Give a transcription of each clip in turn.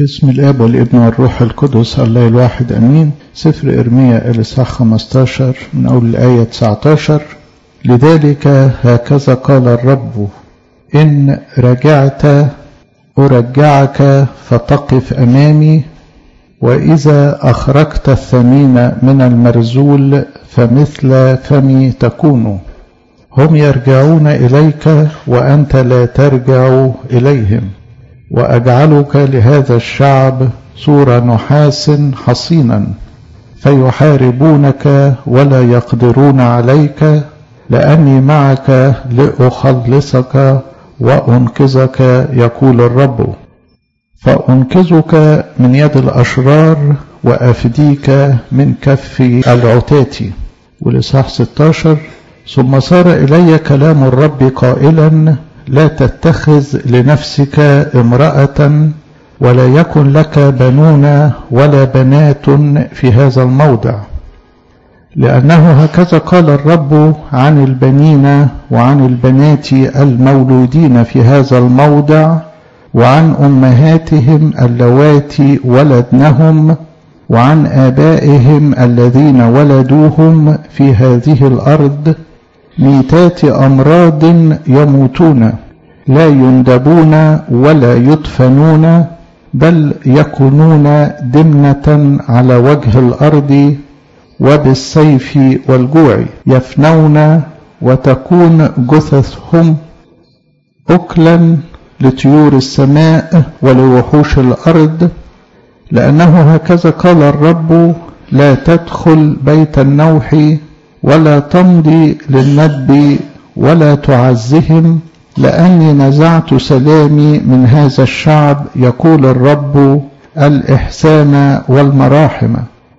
باسم الاب والابن والروح القدس الله الواحد امين سفر ارميا الاصحاح 15 من اول الايه 19 لذلك هكذا قال الرب ان رجعت ارجعك فتقف امامي واذا اخرجت الثمين من المرزول فمثل فمي تكون هم يرجعون اليك وانت لا ترجع اليهم واجعلك لهذا الشعب سور نحاس حصينا فيحاربونك ولا يقدرون عليك لاني معك لاخلصك وانقذك يقول الرب فانقذك من يد الاشرار وافديك من كف العتاه والاصحاح 16 ثم صار الي كلام الرب قائلا لا تتخذ لنفسك امرأة ولا يكن لك بنون ولا بنات في هذا الموضع لأنه هكذا قال الرب عن البنين وعن البنات المولودين في هذا الموضع وعن أمهاتهم اللواتي ولدنهم وعن آبائهم الذين ولدوهم في هذه الأرض ميتات أمراض يموتون لا يندبون ولا يدفنون بل يكونون دمنة على وجه الأرض وبالسيف والجوع يفنون وتكون جثثهم أكلا لطيور السماء ولوحوش الأرض لأنه هكذا قال الرب لا تدخل بيت النوح ولا تمضي للندب ولا تعزهم لاني نزعت سلامي من هذا الشعب يقول الرب الاحسان والمراحم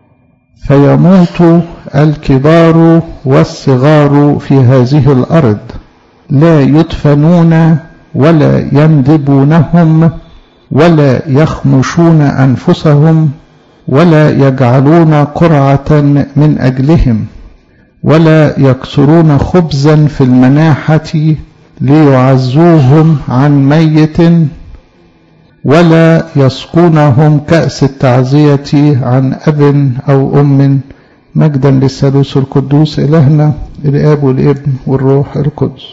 فيموت الكبار والصغار في هذه الارض لا يدفنون ولا يندبونهم ولا يخمشون انفسهم ولا يجعلون قرعه من اجلهم ولا يكسرون خبزا في المناحة ليعزوهم عن ميت ولا يسقونهم كأس التعزية عن أب أو أم مجدا للثالوث القدوس إلهنا الآب والابن والروح القدس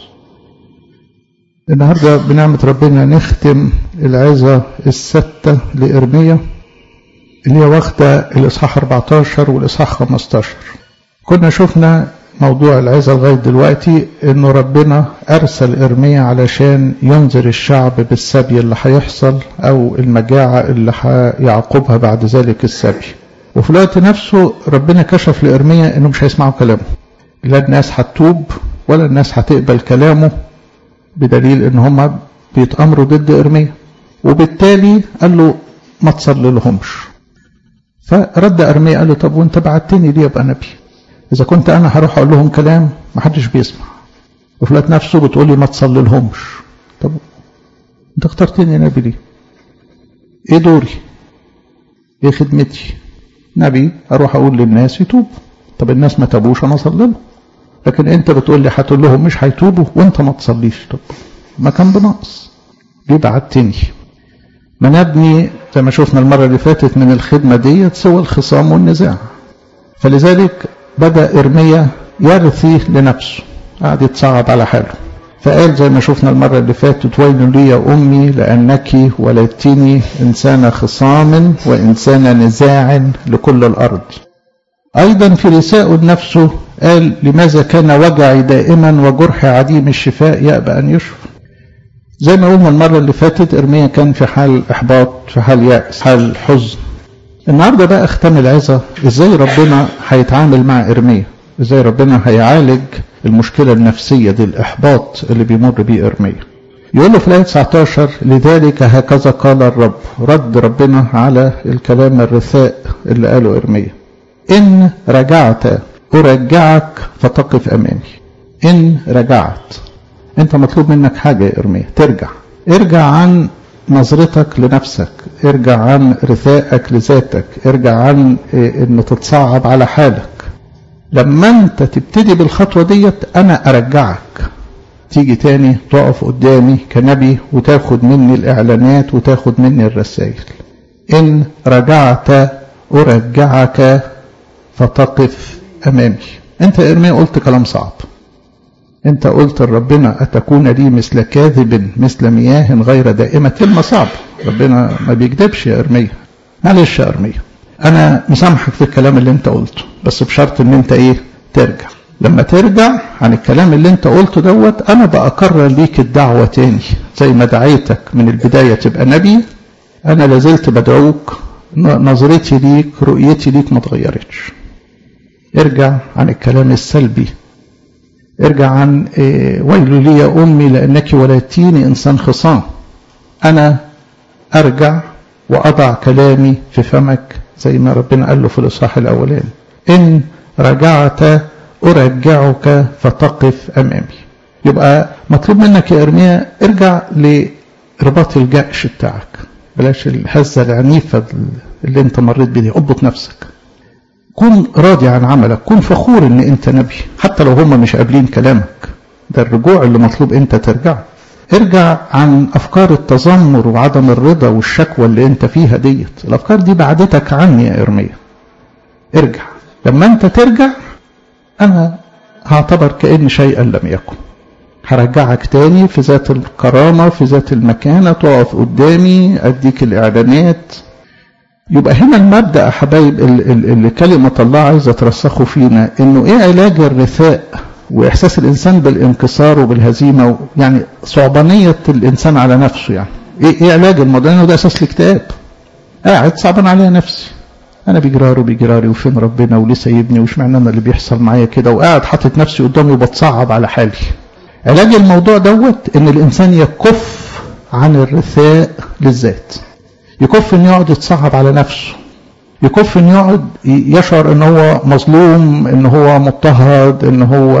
النهاردة بنعمة ربنا نختم العظة الستة لإرمية اللي هي واخدة الإصحاح 14 والإصحاح 15 كنا شفنا موضوع العظة لغاية دلوقتي انه ربنا ارسل ارميا علشان ينذر الشعب بالسبي اللي هيحصل او المجاعة اللي هيعقبها بعد ذلك السبي وفي الوقت نفسه ربنا كشف لارميا انه مش هيسمعوا كلامه لا الناس هتتوب ولا الناس هتقبل كلامه بدليل ان هم بيتأمروا ضد ارميا وبالتالي قال له ما تصلي لهمش فرد ارميا قال له طب وانت بعتني ليه ابقى نبي إذا كنت أنا هروح أقول لهم كلام ما حدش بيسمع وفي الوقت نفسه بتقول لي ما تصلي لهمش طب أنت اخترتني نبي ليه؟ إيه دوري؟ إيه خدمتي؟ نبي أروح أقول للناس يتوبوا طب الناس ما تابوش أنا أصلي لهم لكن أنت بتقول لي هتقول لهم مش هيتوبوا وأنت ما تصليش طب ما كان بنقص ليه بعتني؟ ما نبني زي ما شفنا المرة اللي فاتت من الخدمة ديت سوى الخصام والنزاع فلذلك بدأ إرميا يرثي لنفسه قعد يتصعب على حاله فقال زي ما شفنا المرة اللي فاتت ويل لي يا أمي لأنك ولدتني إنسان خصام وإنسان نزاع لكل الأرض أيضا في رساء نفسه قال لماذا كان وجعي دائما وجرحي عديم الشفاء يأبى أن يشفى زي ما قلنا المرة اللي فاتت إرميا كان في حال إحباط في حال يأس حال حزن النهارده بقى اختم العظة ازاي ربنا هيتعامل مع ارميا ازاي ربنا هيعالج المشكلة النفسية دي الاحباط اللي بيمر بيه ارميا يقول له في الآية 19 لذلك هكذا قال الرب رد ربنا على الكلام الرثاء اللي قاله ارميا إن رجعت أرجعك فتقف أمامي إن رجعت أنت مطلوب منك حاجة يا إرميا ترجع ارجع عن نظرتك لنفسك ارجع عن رثائك لذاتك ارجع عن ان تتصعب على حالك لما انت تبتدي بالخطوة ديت انا ارجعك تيجي تاني تقف قدامي كنبي وتاخد مني الاعلانات وتاخد مني الرسائل إن رجعت أرجعك فتقف أمامي أنت يا إرميا قلت كلام صعب أنت قلت لربنا أتكون لي مثل كاذب مثل مياه غير دائمة كلمة صعبة ربنا ما بيكذبش يا إرميا معلش يا إرميا أنا مسامحك في الكلام اللي أنت قلته بس بشرط إن أنت إيه ترجع لما ترجع عن الكلام اللي أنت قلته دوت أنا بأكرر ليك الدعوة تاني زي ما دعيتك من البداية تبقى نبي أنا لازلت بدعوك نظرتي ليك رؤيتي ليك ما اتغيرتش ارجع عن الكلام السلبي ارجع عن إيه ويل لي يا أمي لأنك ولدتيني إنسان خصام أنا أرجع وأضع كلامي في فمك زي ما ربنا قال له في الإصحاح الأولاني إن رجعت أرجعك فتقف أمامي يبقى مطلوب منك يا إرميا ارجع لرباط الجأش بتاعك بلاش الهزة العنيفة اللي انت مريت بيها اضبط نفسك كن راضي عن عملك كن فخور ان انت نبي حتى لو هم مش قابلين كلامك ده الرجوع اللي مطلوب انت ترجع ارجع عن افكار التذمر وعدم الرضا والشكوى اللي انت فيها ديت الافكار دي بعدتك عني يا ارميا ارجع لما انت ترجع انا هعتبر كأن شيئا لم يكن هرجعك تاني في ذات الكرامة في ذات المكانة تقف قدامي أديك الإعلانات يبقى هنا المبدأ يا حبايب اللي كلمة الله عايزة ترسخه فينا إنه إيه علاج الرثاء وإحساس الإنسان بالانكسار وبالهزيمة يعني صعبانية الإنسان على نفسه يعني إيه, إيه علاج الموضوع إنه ده أساس الاكتئاب قاعد صعبان عليا نفسي أنا بجراري بجراري وفين ربنا وليه سايبني وش معنى أنا اللي بيحصل معايا كده وقاعد حاطط نفسي قدامي وبتصعب على حالي علاج الموضوع دوت ان الانسان يكف عن الرثاء للذات يكف ان يقعد يتصعب على نفسه يكف ان يقعد يشعر ان هو مظلوم ان هو مضطهد ان هو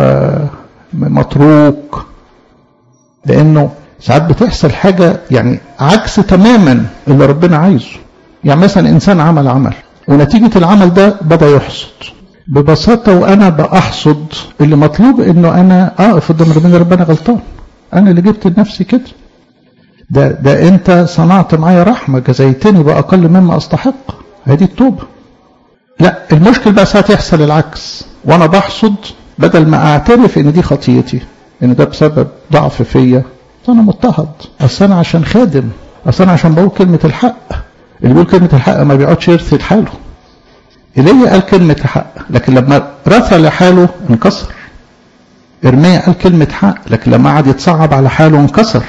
متروك لانه ساعات بتحصل حاجة يعني عكس تماما اللي ربنا عايزه يعني مثلا انسان عمل عمل ونتيجة العمل ده بدأ يحصد ببساطة وأنا بأحصد اللي مطلوب إنه أنا أقف قدام ربنا ربنا غلطان أنا اللي جبت لنفسي كده ده ده أنت صنعت معايا رحمة جزيتني بأقل مما أستحق هذه التوبة لا المشكل بقى ساعات يحصل العكس وأنا بحصد بدل ما أعترف إن دي خطيتي إن ده بسبب ضعف فيا أنا مضطهد أصل أنا عشان خادم أصل أنا عشان بقول كلمة الحق اللي بيقول كلمة الحق ما بيقعدش يرثي حاله إيليا قال كلمة حق لكن لما رثى لحاله انكسر إرميا قال كلمة حق لكن لما قعد يتصعب على حاله انكسر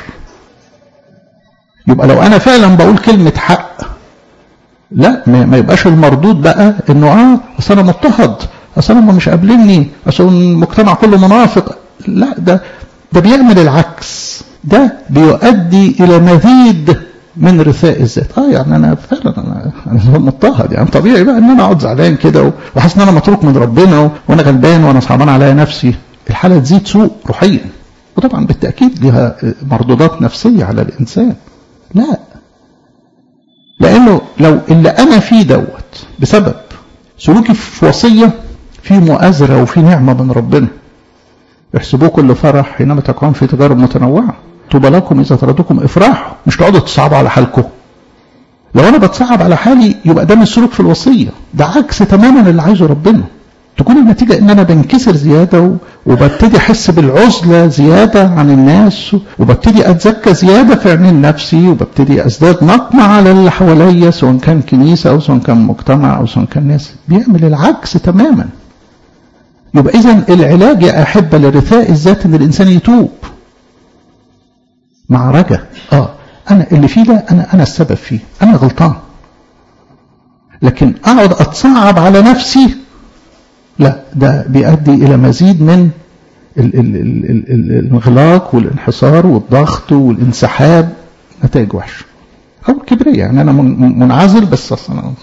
يبقى لو أنا فعلا بقول كلمة حق لا ما يبقاش المردود بقى إنه آه أصل أنا مضطهد أصل أنا مش قابلني أصل المجتمع كله منافق لا ده ده بيعمل العكس ده بيؤدي إلى مزيد من رثاء الذات اه يعني انا فعلا انا انا مضطهد يعني طبيعي بقى ان انا اقعد زعلان كده وحاسس ان انا متروك من ربنا وانا غلبان وانا صعبان عليا نفسي الحاله تزيد سوء روحيا وطبعا بالتاكيد لها مردودات نفسيه على الانسان لا لانه لو اللي انا فيه دوت بسبب سلوكي في وصيه في مؤازره وفي نعمه من ربنا احسبوه كل فرح حينما تقعون في تجارب متنوعه طوبى لكم اذا طردكم افراحوا مش تقعدوا تصعبوا على حالكم لو انا بتصعب على حالي يبقى ده مش سلوك في الوصيه ده عكس تماما اللي عايزه ربنا تكون النتيجه ان انا بنكسر زياده وببتدي احس بالعزله زياده عن الناس وببتدي اتزكى زياده في عينين نفسي وببتدي ازداد نقمه على اللي حواليا سواء كان كنيسه او سواء كان مجتمع او سواء كان ناس بيعمل العكس تماما يبقى اذا العلاج يا احبه لرثاء الذات ان الانسان يتوب مع رجا اه انا اللي فيه ده انا انا السبب فيه انا غلطان لكن اقعد اتصعب على نفسي لا ده بيؤدي الى مزيد من ال ال ال ال ال الانغلاق والانحصار والضغط والانسحاب نتائج وحشه او الكبرياء يعني انا منعزل بس اصلا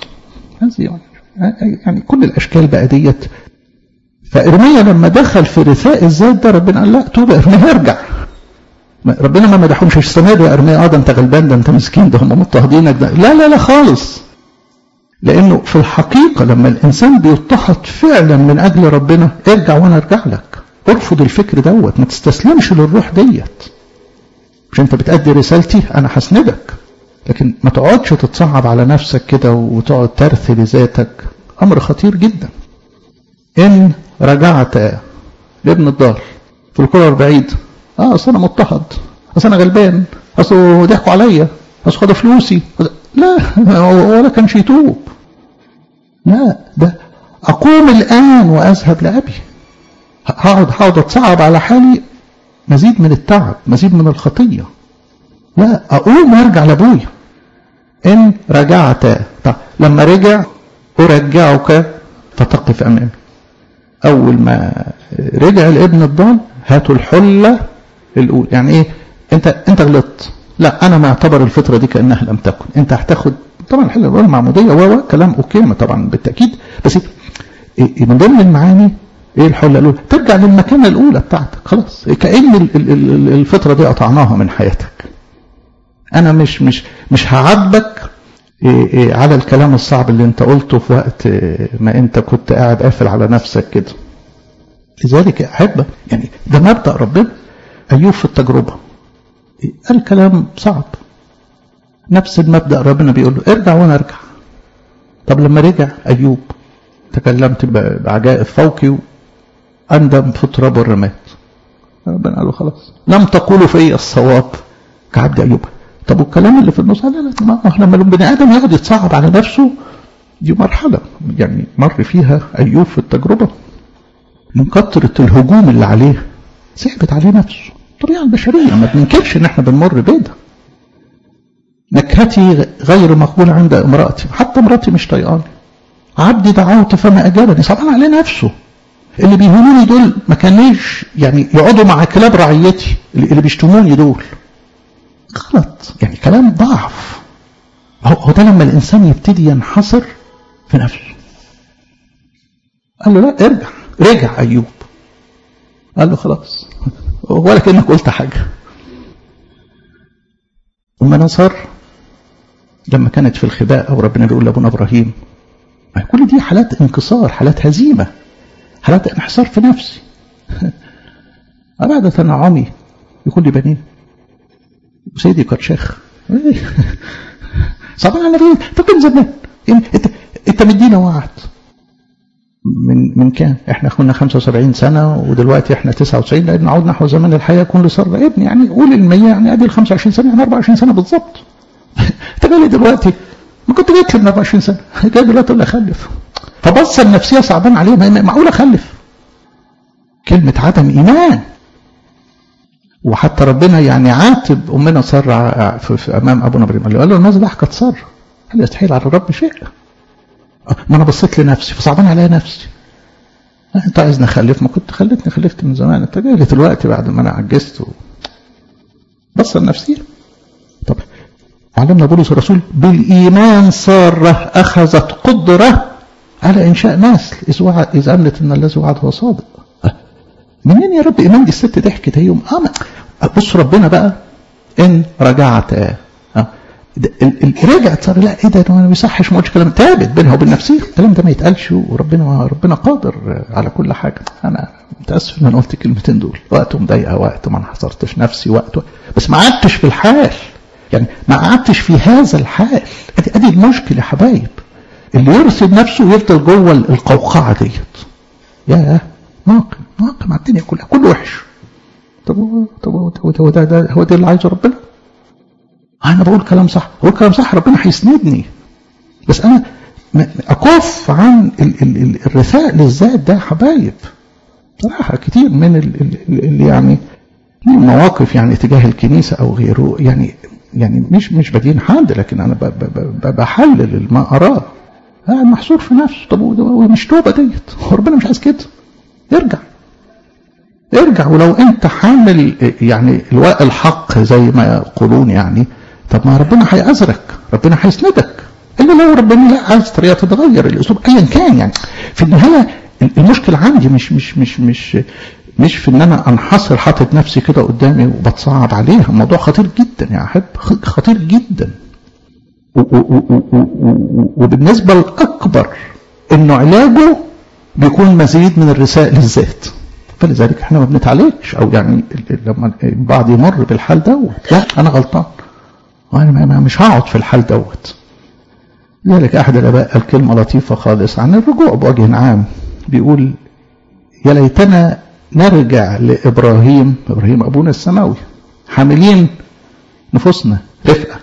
يعني كل الاشكال بقى ديت فارميا لما دخل في رثاء الذات ده ربنا قال لا توب ارميا ارجع ربنا ما مدحهمش استمر يا ارميا اه ده انت غلبان ده انت مسكين ده هم مضطهدينك ده لا لا لا خالص لانه في الحقيقه لما الانسان بيضطهد فعلا من اجل ربنا ارجع وانا ارجع لك ارفض الفكر دوت ما تستسلمش للروح ديت مش انت بتأدي رسالتي انا هسندك لكن ما تقعدش تتصعب على نفسك كده وتقعد ترثي لذاتك امر خطير جدا ان رجعت لابن الضال في القرى البعيد اه اصل انا مضطهد اصل انا غلبان اصل ضحكوا عليا اصل خدوا فلوسي لا ولا كانش يتوب لا ده اقوم الان واذهب لابي هقعد هقعد اتصعب على حالي مزيد من التعب مزيد من الخطيه لا اقوم وارجع لابويا ان رجعت طب لما رجع ارجعك فتقف امامي اول ما رجع الابن الضال هاتوا الحله الاولى يعني ايه انت انت غلطت لا انا معتبر الفتره دي كانها لم تكن انت هتاخد طبعا الحله الاولى معموديه و كلام اوكي طبعا بالتاكيد بس إيه من ضمن المعاني ايه الحله الاولى ترجع للمكانه الاولى بتاعتك خلاص كان الفتره دي قطعناها من حياتك انا مش مش مش هعاتبك إيه إيه على الكلام الصعب اللي انت قلته في وقت ما انت كنت قاعد قافل على نفسك كده لذلك احب يعني ده مبدا ربنا ايوب في التجربه قال كلام صعب نفس المبدا ربنا بيقول له ارجع وانا ارجع طب لما رجع ايوب تكلمت بعجائب فوقي اندم في التراب والرماد ربنا قال له خلاص لم تقولوا في الصواب كعبد ايوب طب والكلام اللي في النص لا لا ما لما البني ادم يقعد يتصعب على نفسه دي مرحله يعني مر فيها ايوب في التجربه من كثره الهجوم اللي عليه صعبت عليه نفسه الطبيعه البشريه ما بننكرش ان احنا بنمر بيده نكهتي غير مقبوله عند امراتي حتى مراتي مش طيقاني عبدي دعوت فما اجابني صعبان عليه نفسه اللي بيهونوني دول ما كانوش يعني يقعدوا مع كلاب رعيتي اللي بيشتموني دول غلط يعني كلام ضعف هو ده لما الإنسان يبتدي ينحصر في نفسه قال له لا ارجع رجع أيوب قال له خلاص ولا كأنك قلت حاجة أما نصر لما كانت في الخباء أو ربنا بيقول لأبونا إبراهيم كل دي حالات انكسار حالات هزيمة حالات انحصار في نفسي أبعد تنعمي يقول لي بنين وسيدي قد شيخ صعبان على فين طب كان زمان انت انت مدينا وعد من من كام احنا كنا 75 سنه ودلوقتي احنا 99 لان نعود نحو زمن الحياه كن لصر ابني يعني قول ال 100 يعني ادي ال 25 سنه يعني 24 سنه بالظبط انت جاي دلوقتي ما كنت جيت من 24 سنه جاي دلوقتي ولا اخلف فبص النفسيه صعبان عليه معقول اخلف كلمه عدم ايمان وحتى ربنا يعني عاتب امنا ساره في, في امام ابونا ابراهيم قال له الناس ضحكت ساره قال يستحيل على الرب شيء ما انا بصيت لنفسي فصعبان عليا نفسي انت عايزني اخلف ما كنت خلتني خلفت من زمان انت جاي دلوقتي بعد ما انا عجزت و... بص لنفسي طب علمنا بولس الرسول بالايمان ساره اخذت قدره على انشاء نسل اذ وعد اذ امنت ان الذي وعد هو صادق منين يا رب ايمان دي الست ضحكت هي يوم اه بص ربنا بقى ان رجعت اه رجعت صار لا ايه ده انا ما بيصحش ما قلتش كلام تابت بينها وبين نفسها الكلام ده ما يتقالش وربنا ربنا قادر على كل حاجه انا متاسف ان انا قلت الكلمتين دول وقت مضايقه وقت ما انا حصرتش نفسي وقت, وقت بس ما قعدتش في الحال يعني ما قعدتش في هذا الحال ادي ادي المشكله يا حبايب اللي يرصد نفسه ويفضل جوه القوقعه ديت ياه ناقم ناقم على الدنيا كلها كله وحش طب طب هو ده, ده هو ده اللي عايزه ربنا انا بقول كلام صح بقول كلام صح ربنا هيسندني بس انا اكف عن ال ال ال الرثاء للذات ده حبايب صراحة كتير من اللي يعني مواقف يعني تجاه الكنيسة أو غيره يعني يعني مش مش بدين حد لكن أنا بحلل ما أراه قاعد محصور في نفسه طب ومش توبة ديت ربنا مش عايز كده ارجع ارجع ولو انت حامل يعني الواء الحق زي ما يقولون يعني طب ما ربنا هيعذرك ربنا هيسندك الا لو ربنا لا عايز طريقه تتغير الاسلوب ايا كان يعني في النهايه المشكله عندي مش مش مش مش مش في ان انا انحصر حاطط نفسي كده قدامي وبتصعب عليها الموضوع خطير جدا يا احب خطير جدا وبالنسبه الاكبر انه علاجه بيكون مزيد من الرساء للذات فلذلك احنا ما بنتعالجش او يعني لما البعض يمر بالحال دوت لا انا غلطان وانا مش هقعد في الحال دوت لذلك احد الاباء قال كلمه لطيفه خالص عن الرجوع بوجه عام بيقول يا ليتنا نرجع لابراهيم ابراهيم ابونا السماوي حاملين نفوسنا رفقه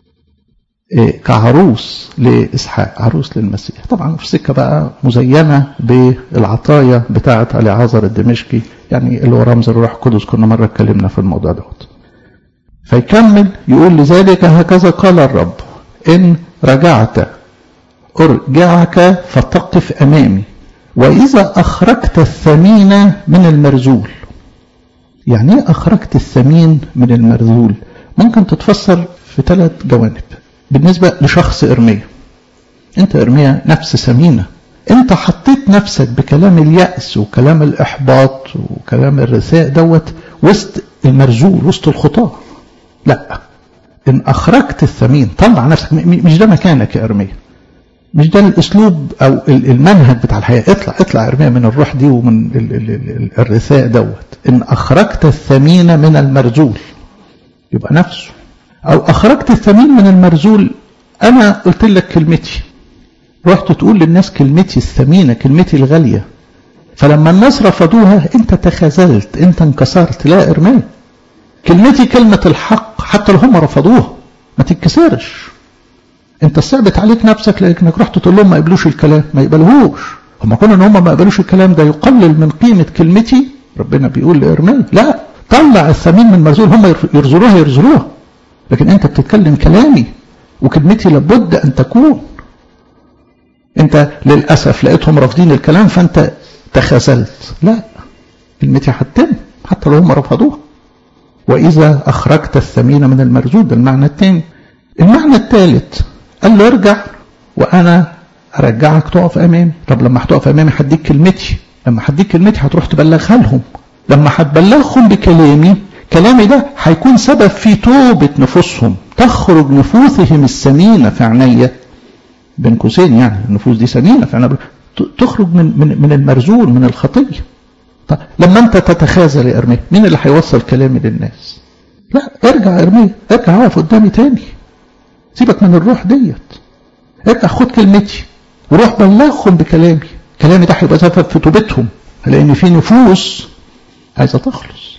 إيه كعروس لاسحاق عروس للمسيح طبعا في سكه بقى مزينه بالعطايا بتاعه اليعازر الدمشقي يعني اللي هو رمز الروح القدس كنا مره اتكلمنا في الموضوع دوت فيكمل يقول لذلك هكذا قال الرب ان رجعت ارجعك فتقف امامي واذا اخرجت الثمين من المرزول يعني ايه اخرجت الثمين من المرزول ممكن تتفسر في ثلاث جوانب بالنسبة لشخص إرميا أنت إرميا نفس ثمينة أنت حطيت نفسك بكلام اليأس وكلام الإحباط وكلام الرثاء دوت وسط المرزول وسط الخطاة لا إن أخرجت الثمين طلع نفسك مش ده مكانك يا إرميا مش ده الأسلوب أو المنهج بتاع الحياة اطلع اطلع إرميا من الروح دي ومن الرثاء دوت إن أخرجت الثمين من المرزول يبقى نفسه أو أخرجت الثمين من المرزول أنا قلت لك كلمتي رحت تقول للناس كلمتي الثمينة كلمتي الغالية فلما الناس رفضوها أنت تخاذلت أنت انكسرت لا إرمي كلمتي كلمة الحق حتى لو هم رفضوها ما تتكسرش أنت صعبت عليك نفسك لأنك رحت تقول لهم ما يقبلوش الكلام ما يقبلوهوش هم كون ان هم ما يقبلوش الكلام ده يقلل من قيمة كلمتي ربنا بيقول لإرمي لا طلع الثمين من المرزول هم يرزلوها يرزلوها لكن انت بتتكلم كلامي وكلمتي لابد ان تكون انت للاسف لقيتهم رافضين الكلام فانت تخاذلت لا كلمتي هتتم حتى لو هم رفضوها واذا اخرجت الثمين من المرزود ده المعنى الثاني المعنى الثالث قال له ارجع وانا ارجعك تقف امامي طب لما هتقف امامي هديك كلمتي لما هديك كلمتي هتروح تبلغها لهم لما هتبلغهم بكلامي كلامي ده هيكون سبب في توبة نفوسهم تخرج نفوسهم السمينة في عينيا بين قوسين يعني النفوس دي سمينة في عينيا تخرج من من من المرزول من الخطية طب لما انت تتخاذل يا ارميا مين اللي هيوصل كلامي للناس لا ارجع يا ارميا ارجع اقف قدامي تاني سيبك من الروح ديت ارجع خد كلمتي وروح بلغهم بكلامي كلامي ده هيبقى سبب في توبتهم لان في نفوس عايزه تخلص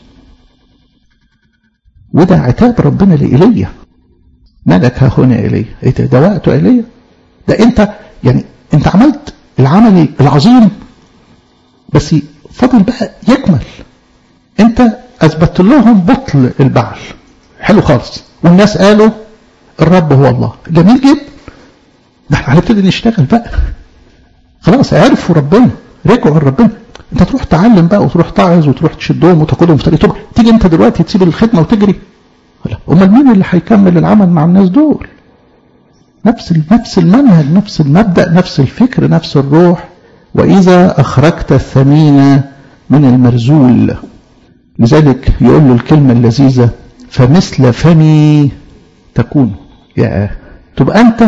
وده عتاب ربنا لإيليا مالك ها هنا إيليا ايه ده, ده وقته إيليا ده انت يعني انت عملت العمل العظيم بس فضل بقى يكمل انت اثبتت لهم بطل البعل حلو خالص والناس قالوا الرب هو الله جميل جدا ده احنا هنبتدي نشتغل بقى خلاص عرفوا ربنا رجعوا لربنا انت تروح تعلم بقى وتروح تعظ وتروح تشدهم وتاخدهم في طريق تيجي انت دلوقتي تسيب الخدمه وتجري لا امال مين اللي هيكمل العمل مع الناس دول نفس نفس المنهج نفس المبدا نفس الفكر نفس الروح واذا اخرجت الثمين من المرزول لذلك يقول له الكلمه اللذيذه فمثل فمي تكون يا تبقى انت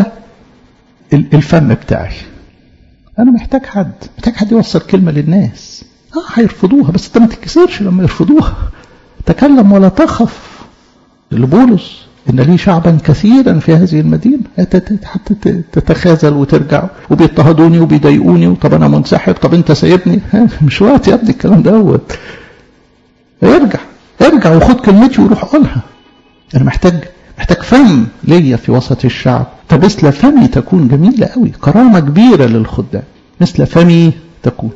الفم بتاعي انا محتاج حد محتاج حد يوصل كلمه للناس اه هيرفضوها بس انت ما تتكسرش لما يرفضوها تكلم ولا تخف لبولس ان لي شعبا كثيرا في هذه المدينه حتى تتخاذل وترجع وبيضطهدوني وبيضايقوني طب انا منسحب طب انت سايبني مش وقت يا ابني الكلام دوت ارجع ارجع وخد كلمتي وروح قولها انا محتاج محتاج فم ليا في وسط الشعب فمثل فمي تكون جميلة قوي كرامة كبيرة للخدام مثل فمي تكون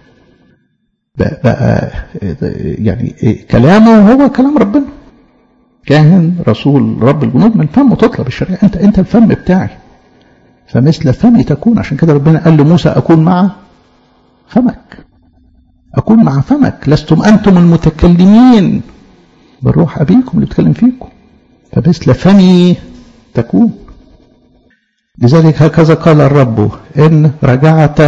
بقى, بقى يعني كلامه هو كلام ربنا كاهن رسول رب الجنود من فمه تطلب الشريعة انت انت الفم بتاعي فمثل فمي تكون عشان كده ربنا قال لموسى اكون مع فمك اكون مع فمك لستم انتم المتكلمين بالروح ابيكم اللي بيتكلم فيكم فمثل فمي تكون لذلك هكذا قال الرب إن رجعت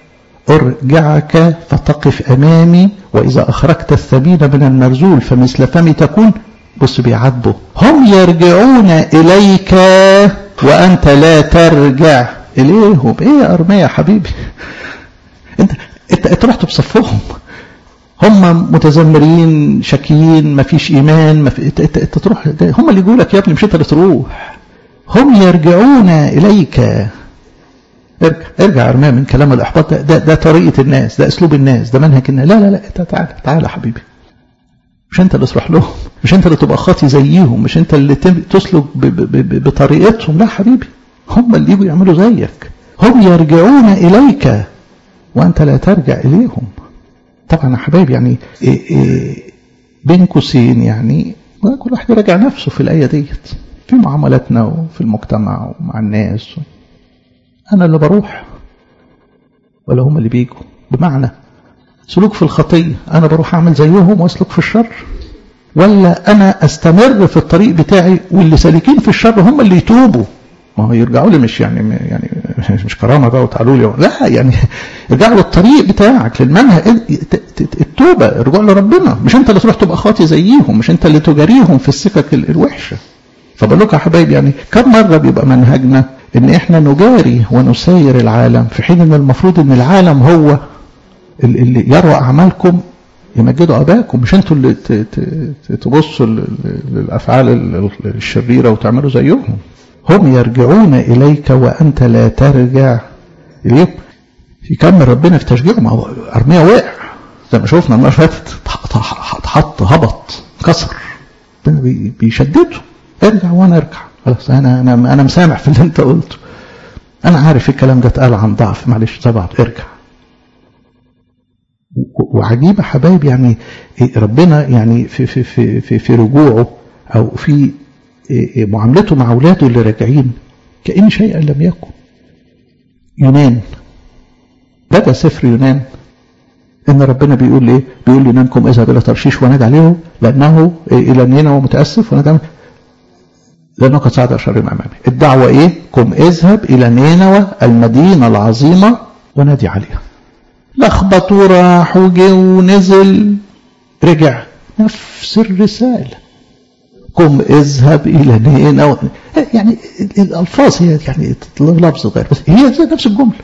أرجعك فتقف أمامي وإذا أخرجت الثمين من المرزول فمثل فمي تكون بص بيعاتبه هم يرجعون إليك وأنت لا ترجع إليهم إيه يا أرمية يا حبيبي أنت أنت, انت رحت بصفهم هم متذمرين شاكيين ما فيش ايمان ما في... انت, انت, انت تروح هم اللي يقولوا لك يا ابني مش انت اللي تروح هم يرجعون إليك ارجع ارجع ارميا من كلام الإحباط ده, ده, ده طريقة الناس ده أسلوب الناس ده منهج الناس لا لا لا انت تعالى تعالى حبيبي مش انت اللي تروح لهم مش انت اللي تبقى خاطي زيهم مش انت اللي تسلك بطريقتهم لا حبيبي هم اللي يجوا يعملوا زيك هم يرجعون إليك وأنت لا ترجع إليهم طبعا يا حبايبي يعني إيه إيه بين قوسين يعني كل واحد يراجع نفسه في الآية ديت في معاملاتنا وفي المجتمع ومع الناس أنا اللي بروح ولا هم اللي بيجوا بمعنى سلوك في الخطية أنا بروح أعمل زيهم وأسلك في الشر ولا أنا أستمر في الطريق بتاعي واللي سالكين في الشر هم اللي يتوبوا ما هو يرجعوا لي مش يعني يعني مش كرامه بقى وتعالوا لي لا يعني ارجعوا للطريق بتاعك للمنهج التوبه ارجعوا لربنا مش انت اللي تروح تبقى خاطي زيهم مش انت اللي تجاريهم في السكك الوحشه فبقول لكم يا حبايبي يعني كم مره بيبقى منهجنا ان احنا نجاري ونسير العالم في حين ان المفروض ان العالم هو اللي يروى اعمالكم يمجدوا اباكم مش انتوا اللي تبصوا للافعال الشريره وتعملوا زيهم هم يرجعون إليك وأنت لا ترجع إليهم يكمل ربنا في تشجيعه ما هو أرميا وقع زي ما شفنا المرة فاتت اتحط هبط كسر بيشدده ارجع وانا ارجع خلاص انا انا انا مسامح في اللي انت قلته انا عارف الكلام ده اتقال عن ضعف معلش طبعا ارجع وعجيبة حبايب يعني ربنا يعني في في في في, في رجوعه او في معاملته مع أولاده اللي راجعين كأن شيئا لم يكن يونان بدأ سفر يونان إن ربنا بيقول إيه بيقول ليونانكم اذهب إلى ترشيش ونادى عليه لأنه إلى نينوى متأسف ونادى لأنه قد صعد شر أمامي الدعوة إيه قم اذهب إلى نينوى المدينة العظيمة ونادي عليها لخبط وراح وجه ونزل رجع نفس الرساله قم اذهب الى نينوى يعني الالفاظ هي يعني لفظ غير بس هي نفس الجمله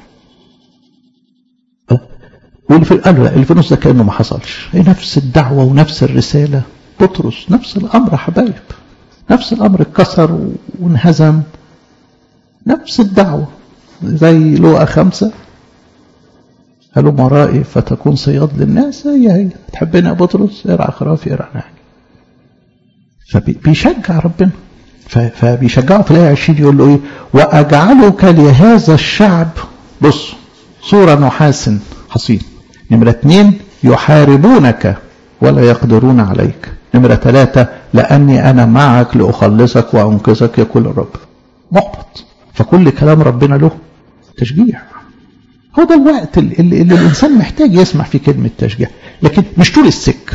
واللي في قال لا اللي في النص ده كانه ما حصلش هي نفس الدعوه ونفس الرساله بطرس نفس الامر يا حبايب نفس الامر اتكسر وانهزم نفس الدعوه زي لوقا خمسه قالوا مرائي فتكون صياد للناس هي هي تحبني يا بطرس ارعى خرافي ارعى نعم فبيشجع ربنا فبيشجعه في الآية 20 يقول له إيه وأجعلك لهذا الشعب بص صورة نحاس حصين نمرة اثنين يحاربونك ولا يقدرون عليك نمرة ثلاثة لأني أنا معك لأخلصك وأنقذك يقول الرب محبط فكل كلام ربنا له تشجيع هو ده الوقت اللي, اللي الإنسان محتاج يسمع فيه كلمة تشجيع لكن مش طول السكه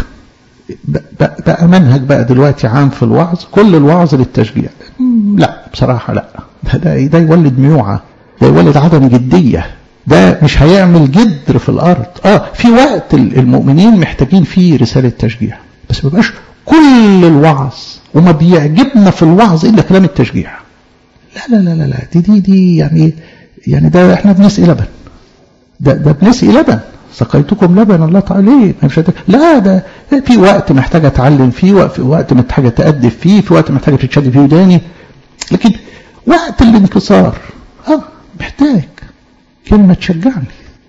بقى منهج بقى دلوقتي عام في الوعظ كل الوعظ للتشجيع لا بصراحة لا ده, ده يولد ميوعة ده يولد عدم جدية ده مش هيعمل جدر في الأرض آه في وقت المؤمنين محتاجين فيه رسالة تشجيع بس ما بقاش كل الوعظ وما بيعجبنا في الوعظ إلا كلام التشجيع لا لا لا لا, لا دي دي دي يعني يعني ده احنا بنسقي لبن ده ده بنسقي لبن سقيتكم لبن الله تعالى مش لا ده في وقت محتاج اتعلم فيه وقت وقت محتاج اتادب فيه في وقت محتاج تتشد فيه وداني لكن وقت الانكسار اه محتاج كلمه تشجعني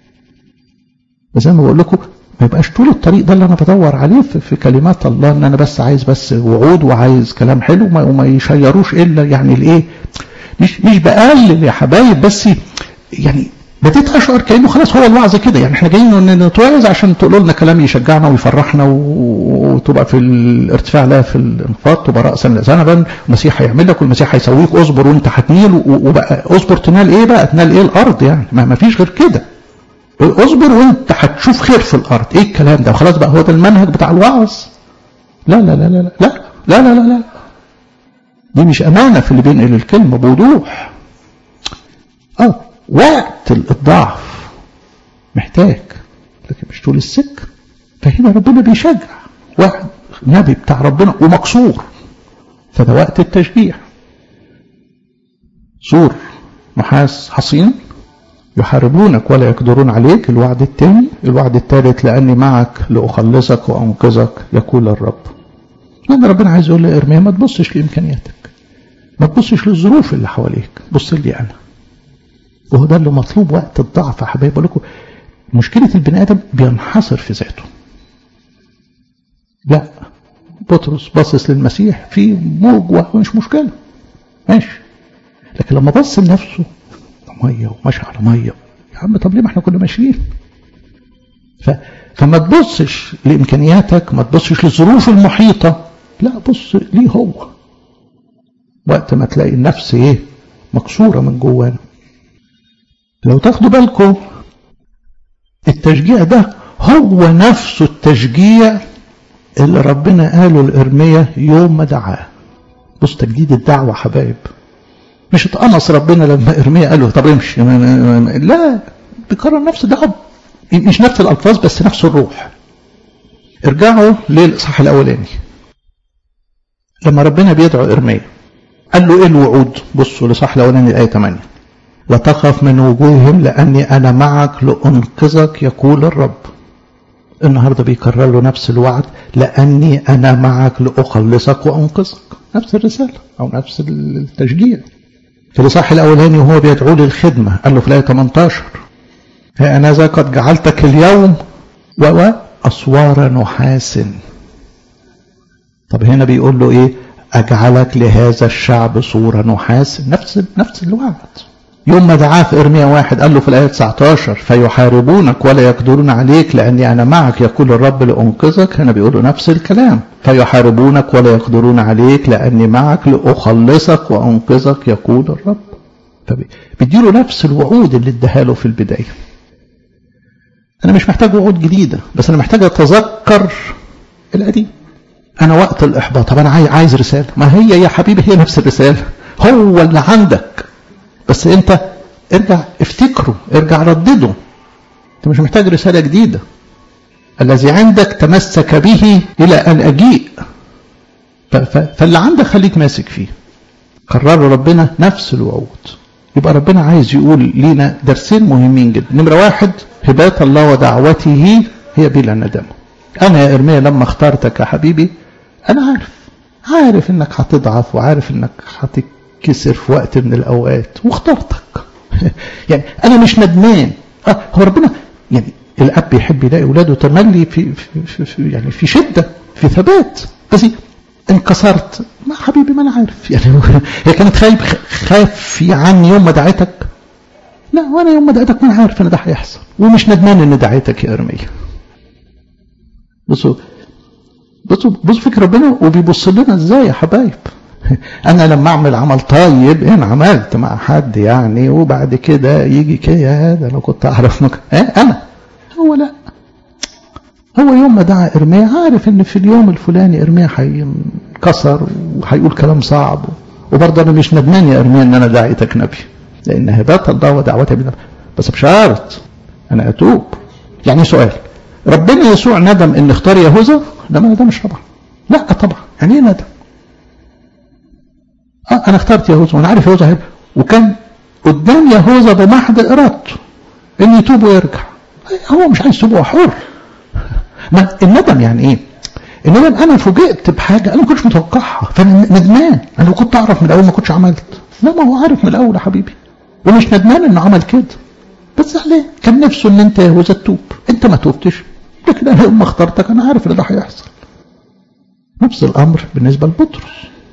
زي ما بقول لكم ما يبقاش طول الطريق ده اللي انا بدور عليه في, في كلمات الله ان انا بس عايز بس وعود وعايز كلام حلو وما, وما يشيروش الا يعني الايه مش مش بقلل يا حبايب بس يعني بديت اشعر كانه خلاص هو الوعظ كده يعني احنا جايين نتوعظ عشان تقولوا لنا كلام يشجعنا ويفرحنا وتبقى في الارتفاع لا في الانخفاض تبقى راسا ذنبا المسيح هيعمل لك والمسيح هيسويك اصبر وانت هتنيل وبقى اصبر تنال ايه بقى تنال ايه الارض يعني ما, ما فيش غير كده اصبر وانت هتشوف خير في الارض ايه الكلام ده وخلاص بقى هو ده المنهج بتاع الوعظ لا لا لا لا لا لا لا لا, لا, لا. دي مش امانه في اللي بينقل الكلمه بوضوح اه وقت الضعف محتاج لكن مش طول السكة فهنا ربنا بيشجع واحد نبي بتاع ربنا ومكسور فده وقت التشجيع سور نحاس حصين يحاربونك ولا يقدرون عليك الوعد الثاني الوعد الثالث لأني معك لأخلصك وأنقذك يقول الرب لأن ربنا عايز يقول لإرميا ما تبصش لإمكانياتك ما تبصش للظروف اللي حواليك بص لي انا وهو ده اللي مطلوب وقت الضعف يا حبايبي بقول لكم مشكله البني ادم بينحصر في ذاته لا بطرس باصص للمسيح في موج مش مشكله ماشي لكن لما بص لنفسه ميه وماشي على ميه يا عم طب ليه ما احنا كنا ماشيين ف... فما تبصش لامكانياتك ما تبصش للظروف المحيطه لا بص ليه هو وقت ما تلاقي النفس ايه مكسوره من جوانا لو تاخدوا بالكم التشجيع ده هو نفسه التشجيع اللي ربنا قاله لإرميا يوم ما دعاه بص تجديد الدعوة حبايب مش اتقمص ربنا لما إرميا قال له طب امشي لا بيكرر نفس الدعوة مش نفس الألفاظ بس نفس الروح ارجعوا للإصحاح الأولاني لما ربنا بيدعو إرميا قال له إيه الوعود بصوا لصح الأولاني الآية 8 وتخف من وجوههم لأني أنا معك لأنقذك يقول الرب النهاردة بيكرر له نفس الوعد لأني أنا معك لأخلصك وأنقذك نفس الرسالة أو نفس التشجيع في الإصحاح الأولاني وهو بيدعو للخدمة قال له في الآية 18 ها أنا ذا قد جعلتك اليوم وأسوار نحاس طب هنا بيقول له إيه أجعلك لهذا الشعب صورة نحاس نفس نفس الوعد يوم ما دعاه في إرميا واحد قال له في الآية 19 فيحاربونك ولا يقدرون عليك لأني أنا معك يقول الرب لأنقذك هنا بيقول له نفس الكلام فيحاربونك ولا يقدرون عليك لأني معك لأخلصك وأنقذك يقول الرب فبيديله نفس الوعود اللي اداها له في البداية أنا مش محتاج وعود جديدة بس أنا محتاج أتذكر القديم أنا وقت الإحباط طب أنا عايز رسالة ما هي يا حبيبي هي نفس الرسالة هو اللي عندك بس أنت ارجع افتكره ارجع ردده أنت مش محتاج رسالة جديدة الذي عندك تمسك به إلى أن أجيء فاللي عندك خليك ماسك فيه قرر ربنا نفس الوعود يبقى ربنا عايز يقول لينا درسين مهمين جدا نمرة واحد هبات الله ودعوته هي بلا ندامة أنا يا إرميا لما اخترتك يا حبيبي أنا عارف عارف إنك هتضعف وعارف إنك هتتكسر في وقت من الأوقات واخترتك يعني أنا مش ندمان آه هو ربنا يعني الأب يحب يلاقي أولاده تملي في, في, في, في يعني في شدة في ثبات بس انكسرت ما حبيبي ما أنا عارف يعني هي كانت خايف خاف عني يوم ما دعيتك لا وأنا يوم ما دعيتك ما أنا عارف إن ده هيحصل ومش ندمان إن دعيتك يا إرميا بصوا بصوا بصوا فكر ربنا وبيبص لنا ازاي يا حبايب انا لما اعمل عمل طيب انا عملت مع حد يعني وبعد كده يجي كده هذا لو كنت اعرف مك... اه انا هو لا هو يوم ما دعا ارميا عارف ان في اليوم الفلاني ارميا هينكسر وهيقول كلام صعب وبرضه انا مش ندمان يا ارميا ان انا دعيتك نبي لان هبات الله ودعوتي بنبي بس بشرط انا اتوب يعني سؤال ربنا يسوع ندم ان اختار يهوذا لا ما ندمش طبعا لا طبعا يعني ايه ندم اه انا اخترت يهوذا وانا عارف يهوذا وكان قدام يهوذا بمحض ارادته ان يتوب ويرجع هو مش عايز يتوب هو حر ما الندم يعني ايه الندم انا فوجئت بحاجه انا ما كنتش متوقعها فانا ندمان انا لو كنت اعرف من الاول ما كنتش عملت لا ما هو عارف من الاول يا حبيبي ومش ندمان انه عمل كده بس زعلان كان نفسه ان انت يهوذا تتوب انت ما توبتش لكن انا يوم ما اخترتك انا عارف ان ده هيحصل نفس الامر بالنسبه لبطرس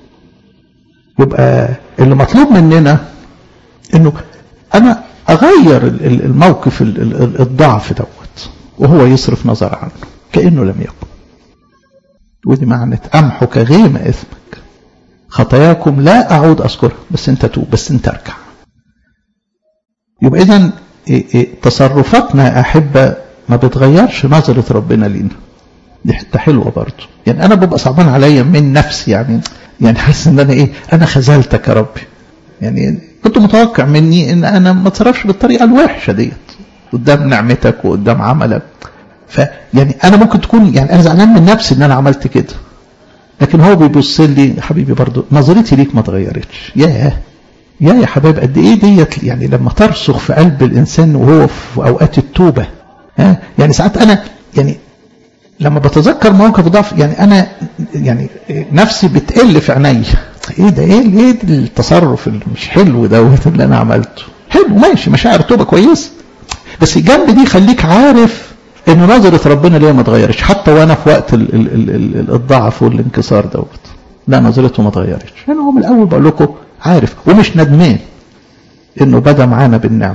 يبقى اللي مطلوب مننا انه انا اغير الموقف الضعف دوت وهو يصرف نظر عنه كانه لم يكن ودي معنى امحو كغيم اثمك خطاياكم لا اعود اذكرها بس انت توب بس انت ارجع يبقى اذا تصرفاتنا احبه ما بتغيرش نظرة ربنا لينا دي حته حلوه برضه يعني انا ببقى صعبان عليا من نفسي يعني يعني حاسس ان انا ايه انا خذلتك يا ربي يعني كنت متوقع مني ان انا ما اتصرفش بالطريقه الوحشه ديت قدام نعمتك وقدام عملك فيعني انا ممكن تكون يعني انا زعلان من نفسي ان انا عملت كده لكن هو بيبص لي حبيبي برضه نظرتي ليك ما اتغيرتش ياه يا يا حبايب قد ايه ديت يعني لما ترسخ في قلب الانسان وهو في اوقات التوبه ها يعني ساعات انا يعني لما بتذكر مواقف ضعف يعني انا يعني نفسي بتقل في عيني ايه ده ايه ايه التصرف اللي مش حلو دوت اللي انا عملته حلو ماشي مشاعر توبه كويس بس الجنب دي خليك عارف ان نظرة ربنا ليه ما اتغيرتش حتى وانا في وقت ال ال ال ال الضعف والانكسار دوت لا نظرته ما اتغيرتش انا هو من الاول بقول لكم عارف ومش ندمان انه بدا معانا بالنعمه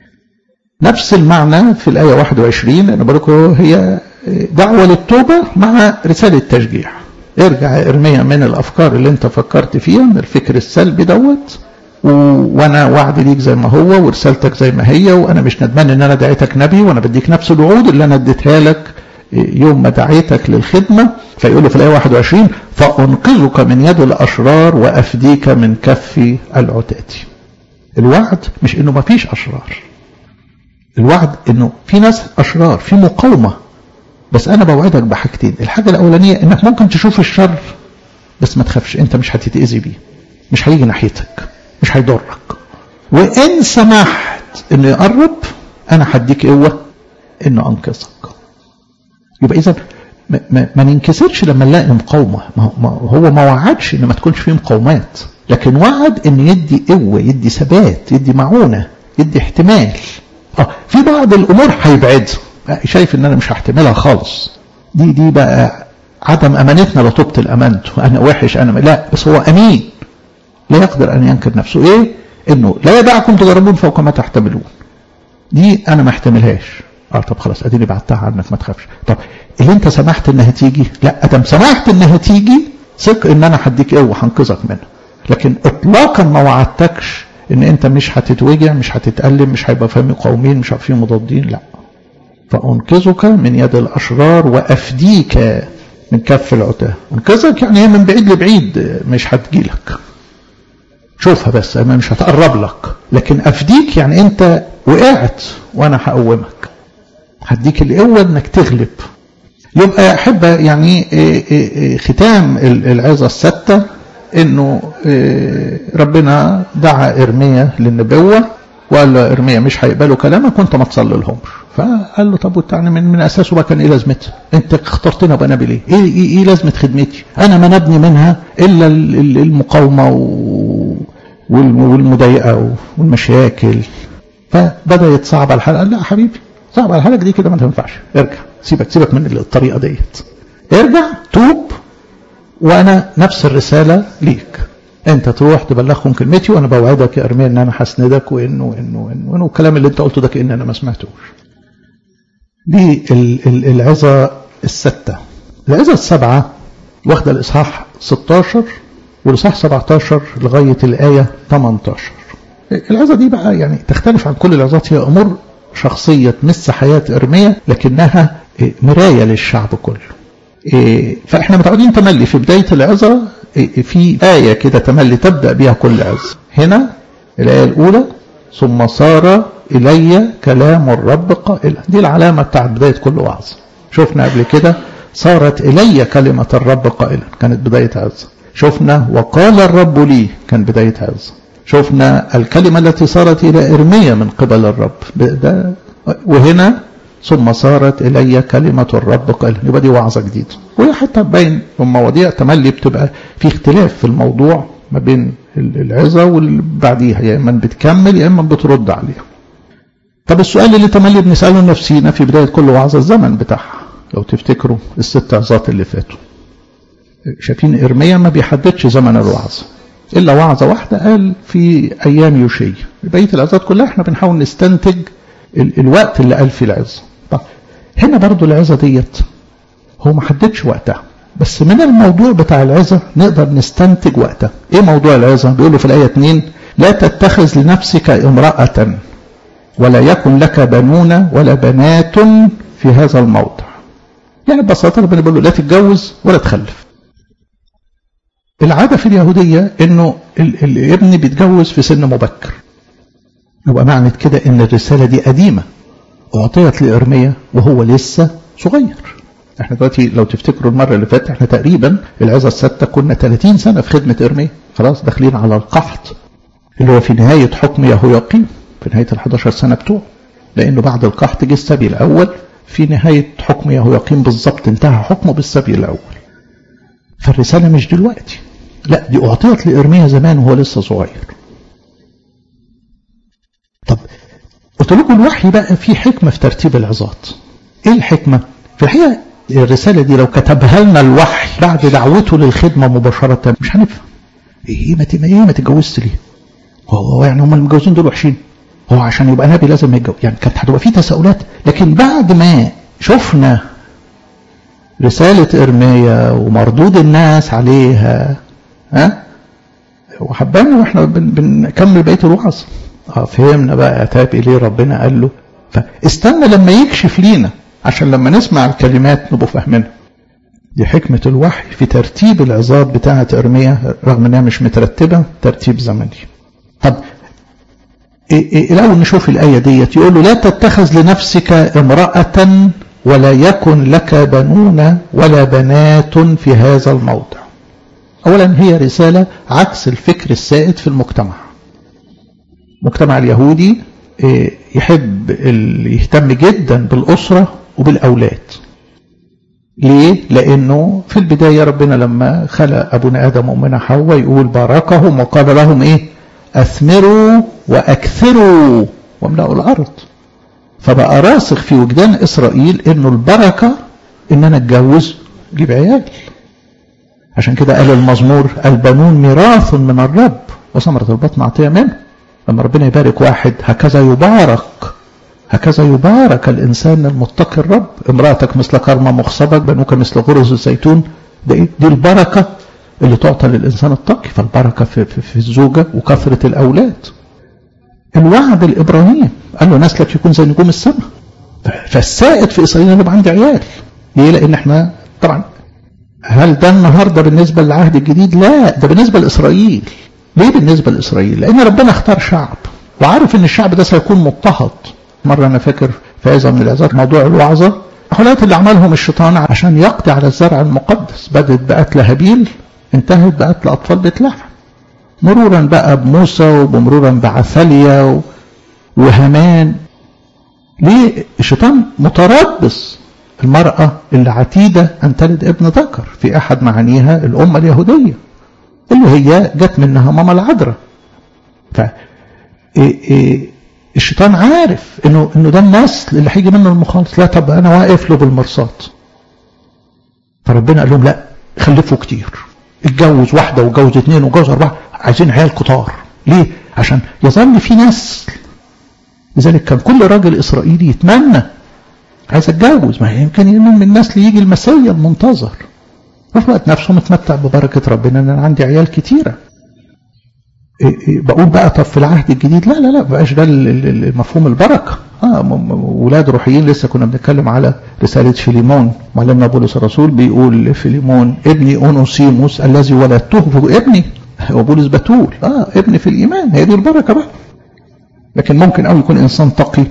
نفس المعنى في الآية 21 أنا بقول لكم هي دعوة للتوبة مع رسالة تشجيع ارجع ارميا من الأفكار اللي انت فكرت فيها من الفكر السلبي دوت و... وانا وعدي ليك زي ما هو ورسالتك زي ما هي وانا مش ندمان ان انا دعيتك نبي وانا بديك نفس الوعود اللي انا اديتها لك يوم ما دعيتك للخدمة فيقول في الآية 21 فأنقذك من يد الأشرار وأفديك من كف العتاة الوعد مش انه ما فيش أشرار الوعد انه في ناس اشرار في مقاومه بس انا بوعدك بحاجتين الحاجه الاولانيه انك ممكن تشوف الشر بس ما تخافش انت مش هتتاذي بيه مش هيجي ناحيتك مش هيضرك وان سمحت انه يقرب انا هديك قوه انه انقذك يبقى اذا ما, ما, ما ننكسرش لما نلاقي مقاومه ما هو ما وعدش ان ما تكونش فيه مقاومات لكن وعد ان يدي قوه يدي ثبات يدي معونه يدي احتمال اه في بعض الامور هيبعدها شايف ان انا مش هحتملها خالص دي دي بقى عدم امانتنا لطوبة الامانته انا وحش انا لا بس هو امين لا يقدر ان ينكر نفسه ايه انه لا يدعكم تجربون فوق ما تحتملون دي انا ما احتملهاش اه طب خلاص اديني بعتها عنك ما تخافش طب اللي انت سمحت انها تيجي لا ادم سمحت انها تيجي ثق ان انا هديك قوه هنقذك منها لكن اطلاقا ما وعدتكش ان انت مش هتتوجع مش هتتألم مش هيبقى فيه مقاومين مش هيبقى فيه مضادين لا فأنقذك من يد الأشرار وأفديك من كف العتاه أنقذك يعني هي من بعيد لبعيد مش هتجيلك شوفها بس أما مش هتقرب لك لكن أفديك يعني أنت وقعت وأنا هقومك هديك القوة إنك تغلب يبقى أحب يعني ختام العظة الستة انه ربنا دعا ارميا للنبوه وقال له ارميا مش هيقبلوا كلامك وانت ما تصلي لهمش فقال له طب وتعني من, من اساسه بقى كان ايه لازمتها؟ انت اخترتنا بقى نبي ليه؟ ايه, إيه, إيه لازمه خدمتي؟ انا ما نبني منها الا المقاومه والمضايقه والمشاكل فبدا يتصعب على الحلقه قال لا يا حبيبي صعب على الحلقه دي كده ما تنفعش ارجع سيبك سيبك من الطريقه ديت ارجع توب وانا نفس الرسالة ليك انت تروح تبلغهم كلمتي وانا بوعدك يا ارميا ان انا هسندك وانه وانه وانه, وإنه الكلام اللي انت قلته ده كان انا ما سمعتوش دي العظة الستة العظة السبعة واخدة الاصحاح 16 والاصحاح 17 لغاية الآية 18 العظة دي بقى يعني تختلف عن كل العظات هي امور شخصية تمس حياة ارميا لكنها مراية للشعب كله فاحنا متعودين تملي في بداية العظة في آية كده تملي تبدأ بها كل عظة هنا الآية الأولى ثم صار إلي كلام الرب قائلا دي العلامة بتاعت بداية كل وعظة شفنا قبل كده صارت إلي كلمة الرب قائلا كانت بداية عظة شفنا وقال الرب لي كان بداية عظة شفنا الكلمة التي صارت إلى إرميا من قبل الرب ده وهنا ثم صارت إلي كلمة الرب قال يبقى دي وعظة جديدة وهي حتى باين المواضيع تملي بتبقى في اختلاف في الموضوع ما بين العظة واللي بعديها يا إما بتكمل يا إما بترد عليها طب السؤال اللي تملي بنسأله لنفسينا في بداية كل وعظة الزمن بتاعها لو تفتكروا الست عظات اللي فاتوا شايفين إرميا ما بيحددش زمن الوعظة إلا وعظة واحدة قال في أيام يوشي بقية العظات كلها احنا بنحاول نستنتج الوقت اللي قال فيه العظة طب هنا برضو العظة ديت هو ما حددش وقتها بس من الموضوع بتاع العظة نقدر نستنتج وقتها ايه موضوع العظة بيقول في الآية 2 لا تتخذ لنفسك امرأة ولا يكن لك بنون ولا بنات في هذا الموضع يعني ببساطة ربنا بيقول له لا تتجوز ولا تخلف العادة في اليهودية انه الابن بيتجوز في سن مبكر يبقى معنى كده ان الرسالة دي قديمة اعطيت لإرميا وهو لسه صغير احنا دلوقتي لو تفتكروا المرة اللي فاتت احنا تقريبا العظة الستة كنا 30 سنة في خدمة إرميا خلاص داخلين على القحط اللي هو في نهاية حكم يهوياقيم في نهاية ال 11 سنة بتوعه لأنه بعد القحط جه السبي الأول في نهاية حكم يهوياقيم بالظبط انتهى حكمه بالسبي الأول فالرسالة مش دلوقتي لا دي أعطيت لإرميا زمان وهو لسه صغير طب قلت لكم الوحي بقى فيه حكمة في ترتيب العظات ايه الحكمة في الحقيقة الرسالة دي لو كتبها لنا الوحي بعد دعوته للخدمة مباشرة مش هنفهم ايه ما ايه ما تتجوزت ليه هو يعني هم المتجوزين دول وحشين هو عشان يبقى نبي لازم يتجوز يعني كانت هتبقى في تساؤلات لكن بعد ما شفنا رسالة إرميا ومردود الناس عليها ها وحبانا واحنا بنكمل بقية الوعظ اه فهمنا بقى تاب إليه ربنا قال له فاستنى لما يكشف لينا عشان لما نسمع الكلمات نبقى فاهمينها دي حكمة الوحي في ترتيب العظات بتاعة إرميا رغم إنها مش مترتبة ترتيب زمني طب إيه إيه الأول نشوف الآية ديت يقول له لا تتخذ لنفسك امرأة ولا يكن لك بنون ولا بنات في هذا الموضع أولا هي رسالة عكس الفكر السائد في المجتمع المجتمع اليهودي يحب يهتم جدا بالأسرة وبالأولاد ليه؟ لأنه في البداية ربنا لما خلق أبونا آدم وأمنا حواء يقول باركهم وقال لهم إيه؟ أثمروا وأكثروا واملأوا الأرض فبقى راسخ في وجدان إسرائيل إنه البركة إن أنا أتجوز أجيب عيال عشان كده قال المزمور البنون ميراث من الرب وثمرة البطن عطية منه لما ربنا يبارك واحد هكذا يبارك هكذا يبارك الإنسان المتقي الرب امرأتك مثل كرمة مخصبة بنوك مثل غرز الزيتون ده إيه؟ دي البركة اللي تعطى للإنسان التقي فالبركة في, في, في الزوجة وكثرة الأولاد الوعد الإبراهيم قال له نسلك يكون زي نجوم السماء فالسائد في إسرائيل أن يبقى عندي عيال ليه لأن احنا طبعا هل ده النهاردة بالنسبة للعهد الجديد لا ده بالنسبة لإسرائيل ليه بالنسبة لإسرائيل لأن ربنا اختار شعب وعارف ان الشعب ده سيكون مضطهد مرة أنا فاكر في عزة من العزات موضوع الوعظة الحالات اللي عملهم الشيطان عشان يقضي على الزرع المقدس بدأت بقتل هابيل انتهت بقتل أطفال بيت لحم مرورا بقى بموسى ومرورا بعثاليا وهامان ليه الشيطان متربص المرأة اللي عتيدة أن تلد ابن ذكر في أحد معانيها الأمة اليهودية اللي هي جت منها ماما العذراء ف الشيطان عارف انه انه ده النسل اللي هيجي منه المخلص لا طب انا واقف له بالمرصاد فربنا قال لهم لا خلفوا كتير اتجوز واحدة واتجوز اثنين واتجوز أربعة عايزين عيال كتار ليه؟ عشان يظل في نسل لذلك كان كل راجل إسرائيلي يتمنى عايز اتجوز ما يمكن من النسل يجي المسيا المنتظر وفي الوقت نفسه متمتع ببركة ربنا ان انا عندي عيال كتيرة بقول بقى طب في العهد الجديد لا لا لا بقاش ده مفهوم البركة آه ولاد روحيين لسه كنا بنتكلم على رسالة فيليمون معلمنا بولس الرسول بيقول لفيليمون ابني اونوسيموس الذي ولدته ابني هو بولس بتول اه ابني في الايمان هي دي البركة بقى لكن ممكن قوي يكون انسان تقي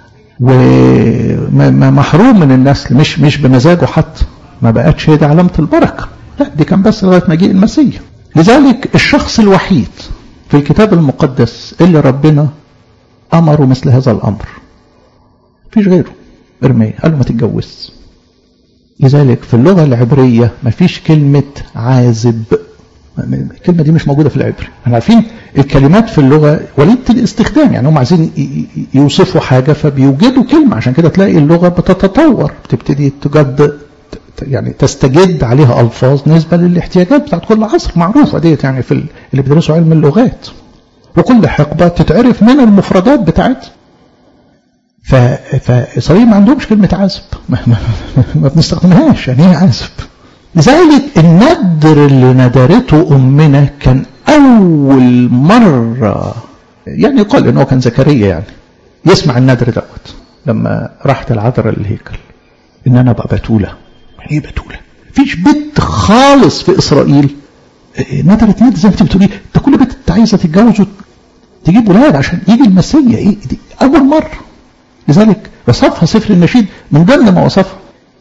ومحروم من النسل مش مش بمزاجه حتى ما بقتش هي دي علامة البركة لا دي كان بس لغاية مجيء المسيح لذلك الشخص الوحيد في الكتاب المقدس اللي ربنا أمره مثل هذا الأمر فيش غيره ارميا قال له ما تتجوز لذلك في اللغة العبرية ما فيش كلمة عازب الكلمة دي مش موجودة في العبري احنا عارفين الكلمات في اللغة وليدة الاستخدام يعني هم عايزين يوصفوا حاجة فبيوجدوا كلمة عشان كده تلاقي اللغة بتتطور بتبتدي تجد يعني تستجد عليها ألفاظ نسبة للاحتياجات بتاعت كل عصر معروفة ديت يعني في اللي بيدرسوا علم اللغات وكل حقبة تتعرف من المفردات بتاعتها فإسرائيل ما عندهمش كلمة عازب ما, ما, ما بنستخدمهاش يعني ايه عازب لذلك الندر اللي ندرته أمنا كان أول مرة يعني يقال إنه كان زكريا يعني يسمع الندر دوت لما راحت العذراء للهيكل إن أنا أبقى بتولة يعني إيه بتولة؟ فيش بنت خالص في إسرائيل ندرت ندر زي ما أنت بتقولي ده كل بنت أنت عايزة تتجوز تجيب ولاد عشان يجي المسيا إيه دي أول مرة لذلك وصفها سفر النشيد من ضمن ما وصفها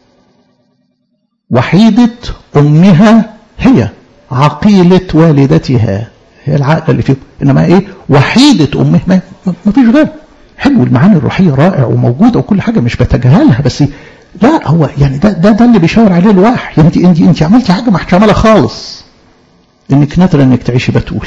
وحيدة أمها هي عقيلة والدتها هي العقل اللي فيه إنما إيه وحيدة أمها ما, ما فيش غير حلو المعاني الروحية رائع وموجودة وكل حاجة مش بتجاهلها بس لا هو يعني ده ده, ده اللي بيشاور عليه الوحي انت انت انت عملتي حاجة ما عملها خالص انك نادرة انك تعيشي بتول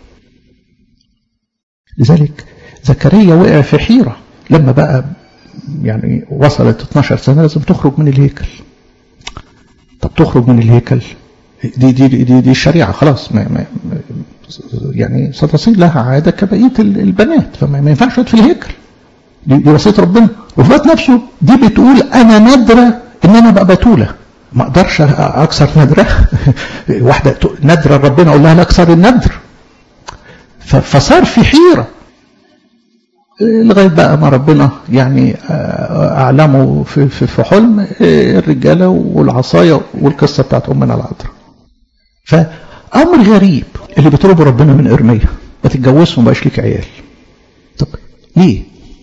لذلك زكريا وقع في حيرة لما بقى يعني وصلت 12 سنة لازم تخرج من الهيكل طب تخرج من الهيكل دي دي دي, دي الشريعة خلاص ما ما يعني ستصير لها عادة كبقية البنات فما ينفعش تقعد في الهيكل دي, دي وصية ربنا وفي الوقت نفسه دي بتقول أنا نادرة إن أنا أبقى بتولة ما أقدرش أكسر نادرة واحدة نادرة ربنا أقول لها لا أكسر النادر فصار في حيرة لغاية بقى ما ربنا يعني أعلمه في, في, في حلم الرجالة والعصاية والقصة بتاعت أمنا العذراء فأمر غريب اللي بيطلبه ربنا من إرميا ما تتجوزش وما بقاش ليك عيال طب ليه؟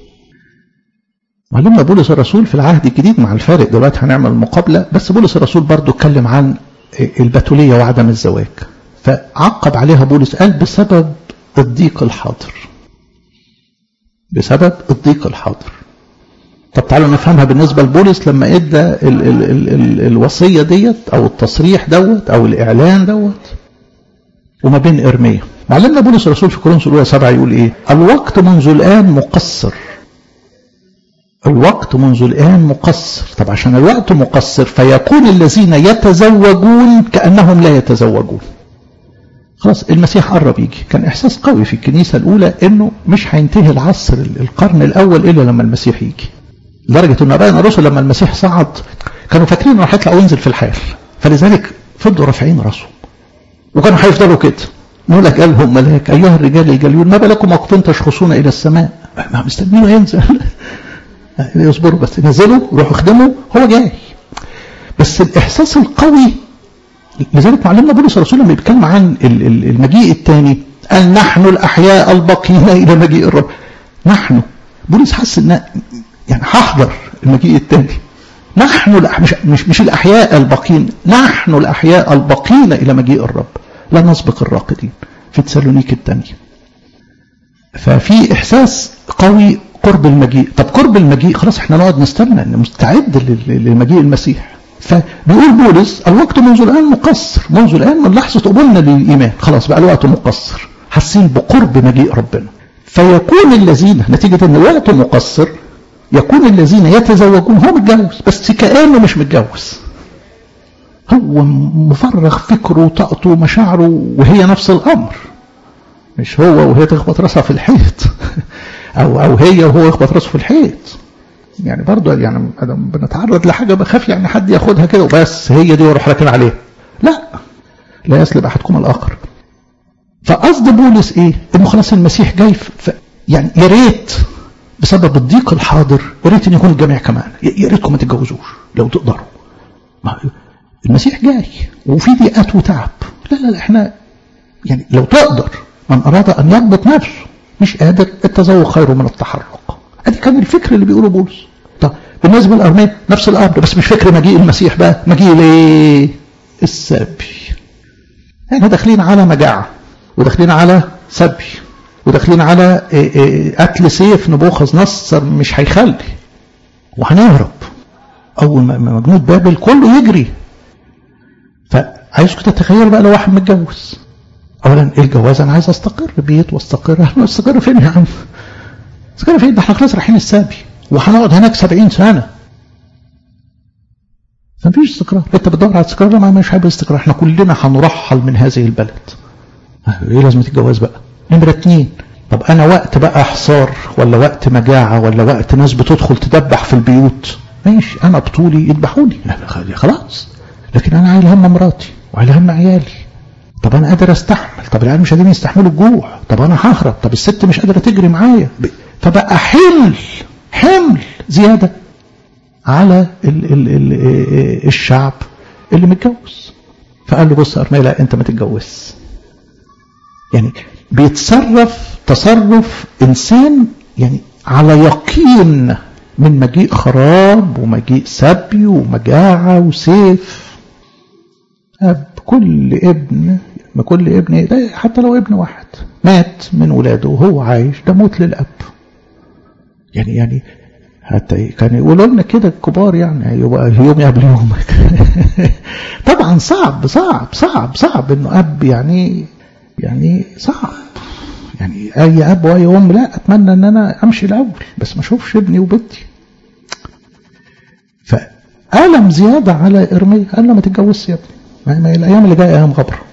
معلمنا بولس الرسول في العهد الجديد مع الفارق دلوقتي هنعمل مقابلة بس بولس الرسول برضو اتكلم عن البتولية وعدم الزواج فعقب عليها بولس قال بسبب الضيق الحاضر بسبب الضيق الحاضر طب تعالوا نفهمها بالنسبة لبولس لما ادى ال ال ال ال الوصية ديت او التصريح دوت او الاعلان دوت وما بين ارميا معلمنا بولس الرسول في كورنثوس الاولى سبعة يقول ايه الوقت منذ الان مقصر الوقت منذ الآن مقصر طب عشان الوقت مقصر فيكون الذين يتزوجون كأنهم لا يتزوجون خلاص المسيح قرب يجي كان إحساس قوي في الكنيسة الأولى إنه مش هينتهي العصر القرن الأول إلا لما المسيح يجي لدرجة إن أبائنا الرسل لما المسيح صعد كانوا فاكرين إنه هيطلع وينزل في الحال فلذلك فضلوا رافعين راسهم وكانوا هيفضلوا كده نقول لك قالهم ملاك أيها الرجال الجليون ما بالكم واقفين تشخصون إلى السماء ما مستنينه ينزل يصبروا بس نزلوا روحوا خدموا هو جاي بس الإحساس القوي لذلك معلمنا بولس الرسول لما بيتكلم عن المجيء الثاني قال نحن الأحياء الباقين إلى مجيء الرب نحن بولس حس إن يعني هحضر المجيء الثاني نحن مش, مش, مش الأحياء الباقين نحن الأحياء الباقين إلى مجيء الرب لا نسبق الراقدين في تسالونيك الثانية ففي إحساس قوي قرب المجيء طب قرب المجيء خلاص احنا نقعد نستنى مستعد لمجيء المسيح فبيقول بولس الوقت منذ الآن مقصر منذ الآن من لحظة قبولنا للإيمان خلاص بقى الوقت مقصر حاسين بقرب مجيء ربنا فيكون الذين نتيجة ان الوقت مقصر يكون الذين يتزوجون هو متجوز بس كأنه مش متجوز هو مفرغ فكره وطاقته ومشاعره وهي نفس الأمر مش هو وهي تخبط راسها في الحيط او او هي وهو يخبط راسه في الحيط يعني برضه يعني بنتعرض لحاجه بخاف يعني حد ياخدها كده وبس هي دي واروح راكن عليها لا لا يسلب احدكم الاخر فقصد بولس ايه انه خلاص المسيح جاي ف يعني يا ريت بسبب الضيق الحاضر يا ريت ان يكون الجميع كمان يا ريتكم ما تتجوزوش لو تقدروا المسيح جاي وفي ضيقات وتعب لا لا لا احنا يعني لو تقدر من اراد ان يضبط نفسه مش قادر التزوج خير من التحرك ادي كان الفكر اللي بيقوله بولس طب بالنسبه للارمين نفس الامر بس مش فكر مجيء المسيح بقى مجيء ليه السبي احنا داخلين على مجاعه وداخلين على سبي وداخلين على قتل سيف نبوخذ نصر مش هيخلي وهنهرب اول ما مجنود بابل كله يجري فعايزكم تتخيلوا بقى لو واحد متجوز اولا ايه الجواز انا عايز استقر بيت واستقر استقر فين يا عم استقر فين ده احنا خلاص رايحين السابي وهنقعد هناك 70 سنه فمفيش استقرار انت بتدور على استقرار ما مش حابب استقرار احنا كلنا هنرحل من هذه البلد ايه لازمه الجواز بقى نمره اتنين طب انا وقت بقى حصار ولا وقت مجاعه ولا وقت ناس بتدخل تدبح في البيوت ماشي انا بطولي يذبحوني خلاص لكن انا عايل هم مراتي وعايل هم عيالي طب انا قادر استحمل طب العيال مش قادرين يستحملوا الجوع طب انا ههرب طب الست مش قادره تجري معايا فبقى حمل حمل زياده على ال ال ال الشعب اللي متجوز فقال له بص ارميا لا انت ما تتجوزش يعني بيتصرف تصرف انسان يعني على يقين من مجيء خراب ومجيء سبي ومجاعه وسيف اب كل ابن ما كل ابن ده حتى لو ابن واحد مات من ولاده وهو عايش ده موت للاب يعني يعني حتى كان يقولوا لنا كده الكبار يعني يبقى يوم قبل يومك طبعا صعب صعب صعب صعب انه اب يعني يعني صعب يعني اي اب واي ام لا اتمنى ان انا امشي الاول بس ما اشوفش ابني وبنتي فألم زيادة على إرميا قال له ما تتجوزش يا ابني ما الأيام اللي جاية أيام غبرة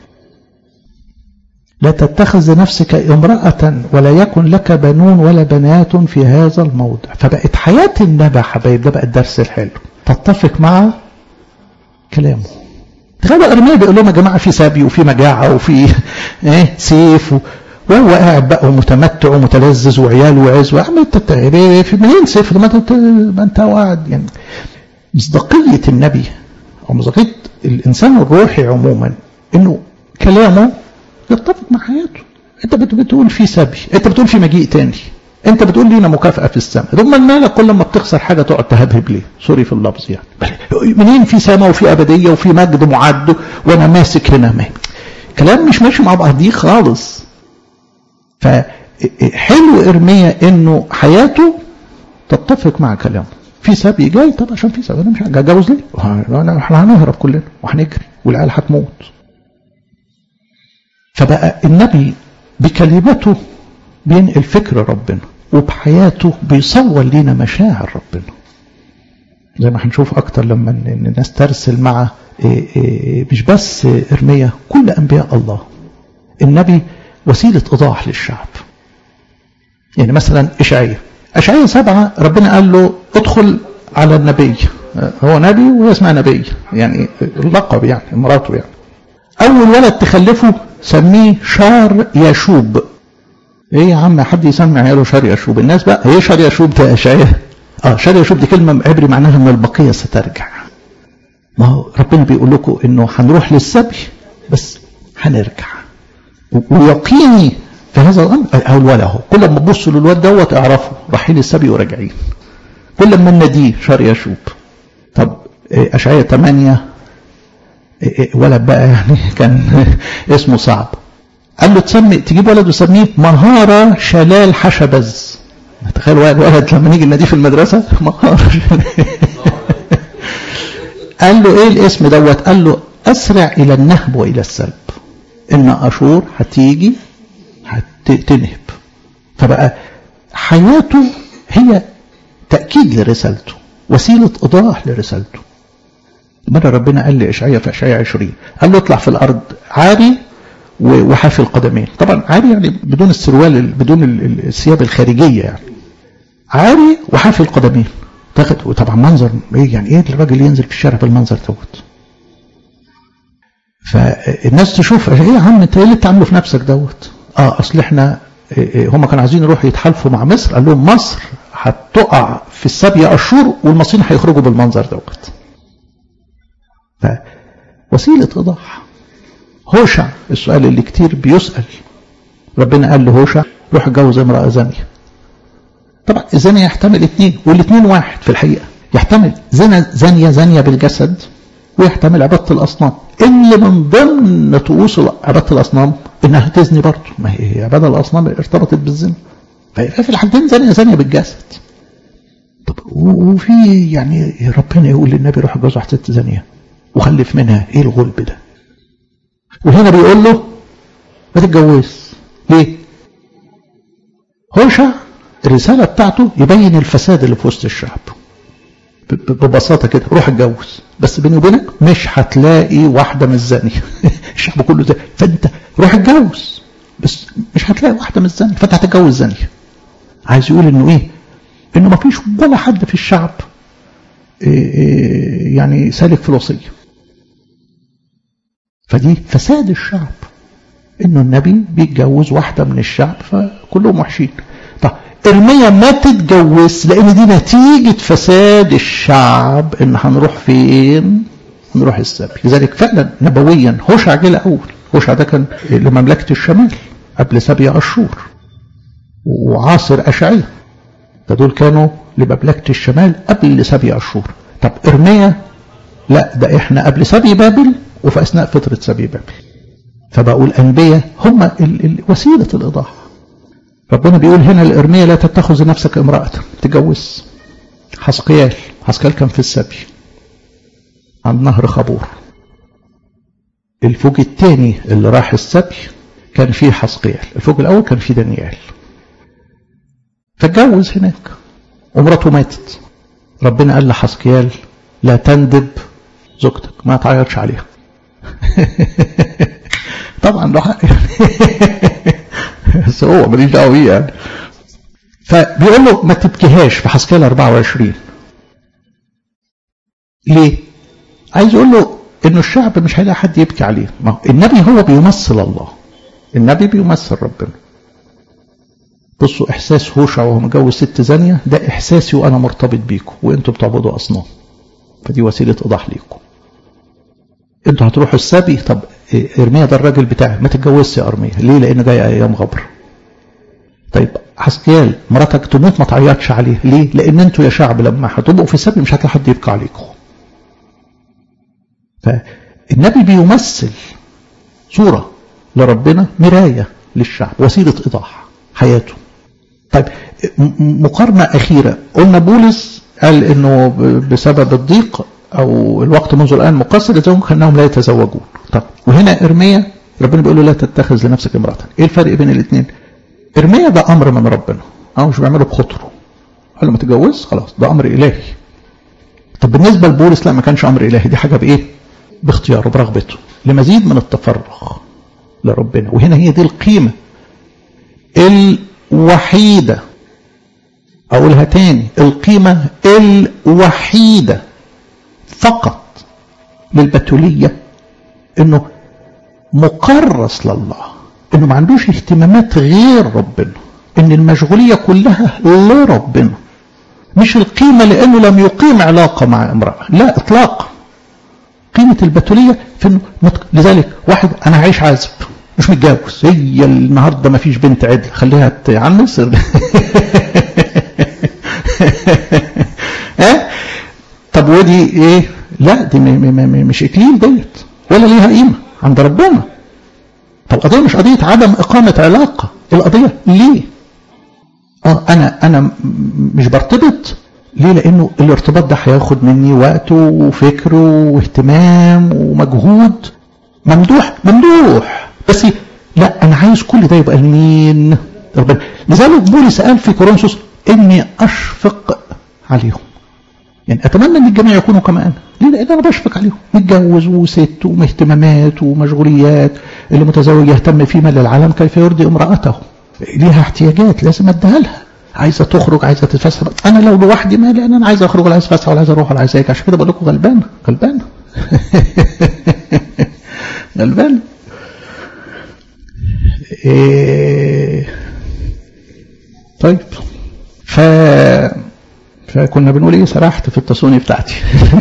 لا تتخذ نفسك امرأة ولا يكن لك بنون ولا بنات في هذا الموضع فبقت حياة النبي حبايب ده بقى الدرس الحلو تتفق مع كلامه تخيل ارميا بيقول لهم يا جماعه في سبي وفي مجاعه وفي ايه سيف و... وهو قاعد بقى ومتمتع ومتلذذ وعيال وعز وعم انت في منين سيف ما انت ما انت قاعد يعني مصداقيه النبي او مصداقيه الانسان الروحي عموما انه كلامه يتفق مع حياته انت بتقول في سبي انت بتقول في مجيء تاني انت بتقول لينا مكافأة في السماء ثم مالك كل ما بتخسر حاجة تقعد تهبهب ليه سوري في اللفظ يعني منين في سماء وفي أبدية وفي مجد معد وأنا ماسك هنا ما كلام مش ماشي مع بعضيه خالص فحلو إرميا إنه حياته تتفق مع كلامه في سبي جاي طب عشان في سبي انا مش هتجوز ليه؟ احنا هنهرب كلنا وهنجري والعيال هتموت فبقى النبي بكلمته بينقل فكر ربنا وبحياته بيصور لنا مشاعر ربنا زي ما هنشوف اكتر لما الناس ترسل مع مش بس ارميا كل انبياء الله النبي وسيله ايضاح للشعب يعني مثلا اشعياء اشعياء سبعه ربنا قال له ادخل على النبي هو نبي وهي اسمها نبي يعني اللقب يعني مراته يعني اول ولد تخلفه سميه شار يشوب ايه يا عم حد يسمع عياله شار يشوب الناس بقى ايه شار يشوب ده اشعياء اه شار يشوب دي كلمه عبري معناها ان البقيه سترجع ما هو ربنا بيقول لكم انه هنروح للسبي بس هنرجع ويقيني في هذا الامر اهو الولد اهو كل ما تبصوا للواد دوت اعرفوا رايحين السبي وراجعين كل ما نناديه شار يشوب طب اشعياء 8 ولد بقى يعني كان اسمه صعب قال له تسمي تجيب ولد وسميه مهارة شلال حشبز تخيل ولد لما نيجي نناديه في المدرسة مهارة قال له ايه الاسم دوت قال له اسرع الى النهب والى السلب ان اشور هتيجي هتنهب فبقى حياته هي تأكيد لرسالته وسيلة إيضاح لرسالته مرة ربنا قال لإشعياء في إشعياء 20 قال له اطلع في الأرض عاري وحافي القدمين طبعا عاري يعني بدون السروال بدون الثياب الخارجية يعني عاري وحافي القدمين تاخد وطبعا منظر ايه يعني ايه الراجل ينزل في الشارع بالمنظر دوت فالناس تشوف ايه يا عم انت ايه اللي بتعمله في نفسك دوت اه اصل احنا إيه هم كانوا عايزين يروحوا يتحالفوا مع مصر قال لهم مصر هتقع في السبع اشهر والمصريين هيخرجوا بالمنظر دوت فوسيله ايضاح هوشع السؤال اللي كتير بيسأل ربنا قال له هوشع روح اتجوز امرأة زانية طبعا الزانية يحتمل اثنين والاثنين واحد في الحقيقة يحتمل زنا زانية زانية بالجسد ويحتمل عبادة الأصنام اللي من ضمن طقوس عبادة الأصنام إنها تزني برضه ما هي عبادة الأصنام ارتبطت بالزنا ففي الحالتين زانية زانية بالجسد طب وفي يعني ربنا يقول للنبي روح اتجوز واحدة ست زانية وخلف منها ايه الغلب ده وهنا بيقول له ما تتجوز ليه هوشع الرسالة بتاعته يبين الفساد اللي في وسط الشعب ببساطة كده روح اتجوز بس بيني وبينك مش هتلاقي واحدة من الزانية الشعب كله ده فانت روح اتجوز بس مش هتلاقي واحدة من الزانية فانت هتتجوز زانية عايز يقول انه ايه انه ما فيش ولا حد في الشعب إيه إيه يعني سالك في الوصيه فدي فساد الشعب انه النبي بيتجوز واحده من الشعب فكلهم وحشين طب ارميا ما تتجوز لان دي نتيجه فساد الشعب ان هنروح فين نروح السبي لذلك فعلا نبويا هوشع جه الاول هوشع ده كان لمملكه الشمال قبل سبع اشهر وعاصر اشعياء فدول كانوا لمملكه الشمال قبل سبع اشهر طب ارميا لا ده احنا قبل سبي بابل وفي أثناء فترة سبي بابل فبقوا الأنبياء هم ال ال وسيلة الإيضاح ربنا بيقول هنا لإرميا لا تتخذ نفسك امرأة تجوز حسقيال حسقيال كان في السبي عند نهر خابور الفوج الثاني اللي راح السبي كان فيه حسقيال الفوج الأول كان فيه دانيال فاتجوز هناك ومراته ماتت ربنا قال لحسقيال لا تندب زوجتك ما تعيطش عليها طبعا له حق يعني بس هو ماليش دعوه بيه يعني فبيقول له ما تبكيهاش في حسكال 24 ليه؟ عايز يقول له انه الشعب مش هيلاقي حد يبكي عليه ما هو النبي هو بيمثل الله النبي بيمثل ربنا بصوا احساس هوشع وهو متجوز ست زانيه ده احساسي وانا مرتبط بيكم وانتوا بتعبدوا اصنام فدي وسيله ايضاح ليكم انتوا هتروحوا السبي طب ارميا ده الراجل بتاعي ما تتجوزش يا ارميا ليه لان جاي ايام غبر طيب حسكيال مراتك تموت ما تعيطش عليه ليه لان انتوا يا شعب لما هتبقوا في السبي مش هتلاقي حد يبكي عليكم فالنبي بيمثل صورة لربنا مراية للشعب وسيلة إيضاح حياته طيب مقارنة أخيرة قلنا بولس قال إنه بسبب الضيق أو الوقت منذ الآن مقصر لذلك أنهم لا يتزوجون طب وهنا إرميا ربنا بيقول له لا تتخذ لنفسك امرأة إيه الفرق بين الاثنين إرميا ده أمر من ربنا أو مش بيعمله بخطره قال له ما تتجوز خلاص ده أمر إلهي طب بالنسبة لبولس لا ما كانش أمر إلهي دي حاجة بإيه باختياره برغبته لمزيد من التفرغ لربنا وهنا هي دي القيمة الوحيدة أقولها تاني القيمة الوحيدة فقط للبتولية انه مكرس لله انه ما عندوش اهتمامات غير ربنا ان المشغولية كلها لربنا مش القيمة لانه لم يقيم علاقة مع امرأة لا اطلاقا قيمة البتولية في انه مت... لذلك واحد انا عايش عازب مش متجوز هي النهارده ما فيش بنت عدل خليها تعنس ها طب ودي ايه لا دي مش اكليل ديت ولا ليها قيمه عند ربنا طب القضيه مش قضيه عدم اقامه علاقه القضيه ليه اه انا انا مش برتبط ليه لانه الارتباط ده هياخد مني وقت وفكر واهتمام ومجهود ممدوح ممدوح بس لا انا عايز كل ده يبقى لمين ربنا لذلك بولس قال في كورنثوس اني اشفق عليهم يعني اتمنى ان الجميع يكونوا كما انا ليه لان انا بشفق عليهم متجوز وست واهتمامات ومشغوليات اللي متزوج يهتم فيما للعالم كيف يرضي امراته ليها احتياجات لازم اديها لها عايزه تخرج عايزه تتفسح انا لو لوحدي ما لان انا عايز اخرج ولا عايز اتفسح ولا عايز اروح ولا عايز اجي عشان كده بقول لكم غلبانه غلبانه غلبانه إيه طيب ف فكنا بنقول ايه سرحت في التصوني بتاعتي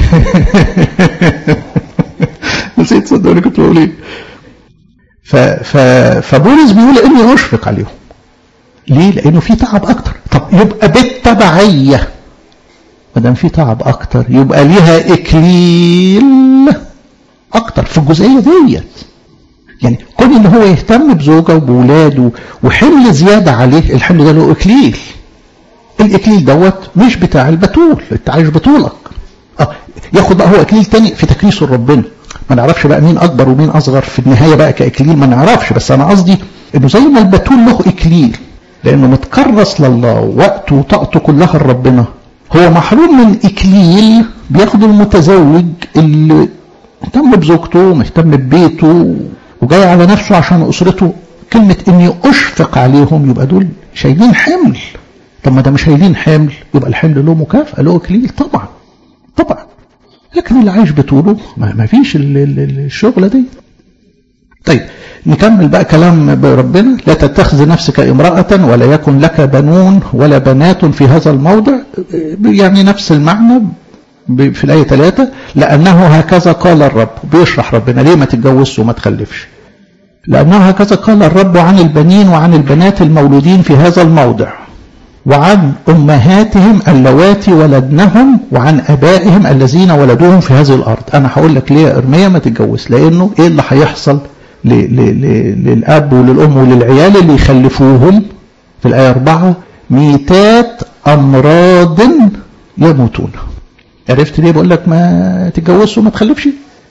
نسيت صدقوني كنت بقول ايه ف... ف... فبولس بيقول اني اشفق عليهم ليه لانه في تعب اكتر طب يبقى بالتبعيه ما دام في تعب اكتر يبقى ليها اكليل اكتر في الجزئيه ديت يعني كون ان هو يهتم بزوجه وبولاده وحمل زياده عليه الحمل ده له اكليل الاكليل دوت مش بتاع البتول انت عايش بطولك اه ياخد بقى هو اكليل تاني في تكريسه لربنا ما نعرفش بقى مين اكبر ومين اصغر في النهايه بقى كاكليل ما نعرفش بس انا قصدي انه زي ما البتول له اكليل لانه متكرس لله وقته وطاقته كلها لربنا هو محروم من اكليل بياخده المتزوج اللي مهتم بزوجته مهتم ببيته وجاي على نفسه عشان اسرته كلمه اني اشفق عليهم يبقى دول شايلين حمل طب ما ده مش شايلين حمل يبقى الحمل له مكافأة له اكليل طبعا طبعا لكن اللي عايش بطوله ما فيش الشغلة دي طيب نكمل بقى كلام ربنا لا تتخذ نفسك امرأة ولا يكن لك بنون ولا بنات في هذا الموضع يعني نفس المعنى في الآية 3 لأنه هكذا قال الرب بيشرح ربنا ليه ما تتجوزش وما تخلفش لأنه هكذا قال الرب عن البنين وعن البنات المولودين في هذا الموضع وعن أمهاتهم اللواتي ولدنهم وعن أبائهم الذين ولدوهم في هذه الأرض أنا هقول لك ليه يا إرميا ما تتجوز لأنه إيه اللي هيحصل للأب وللأم وللعيال اللي يخلفوهم في الآية أربعة ميتات أمراض يموتون عرفت ليه بقول لك ما تتجوزش وما تخلفش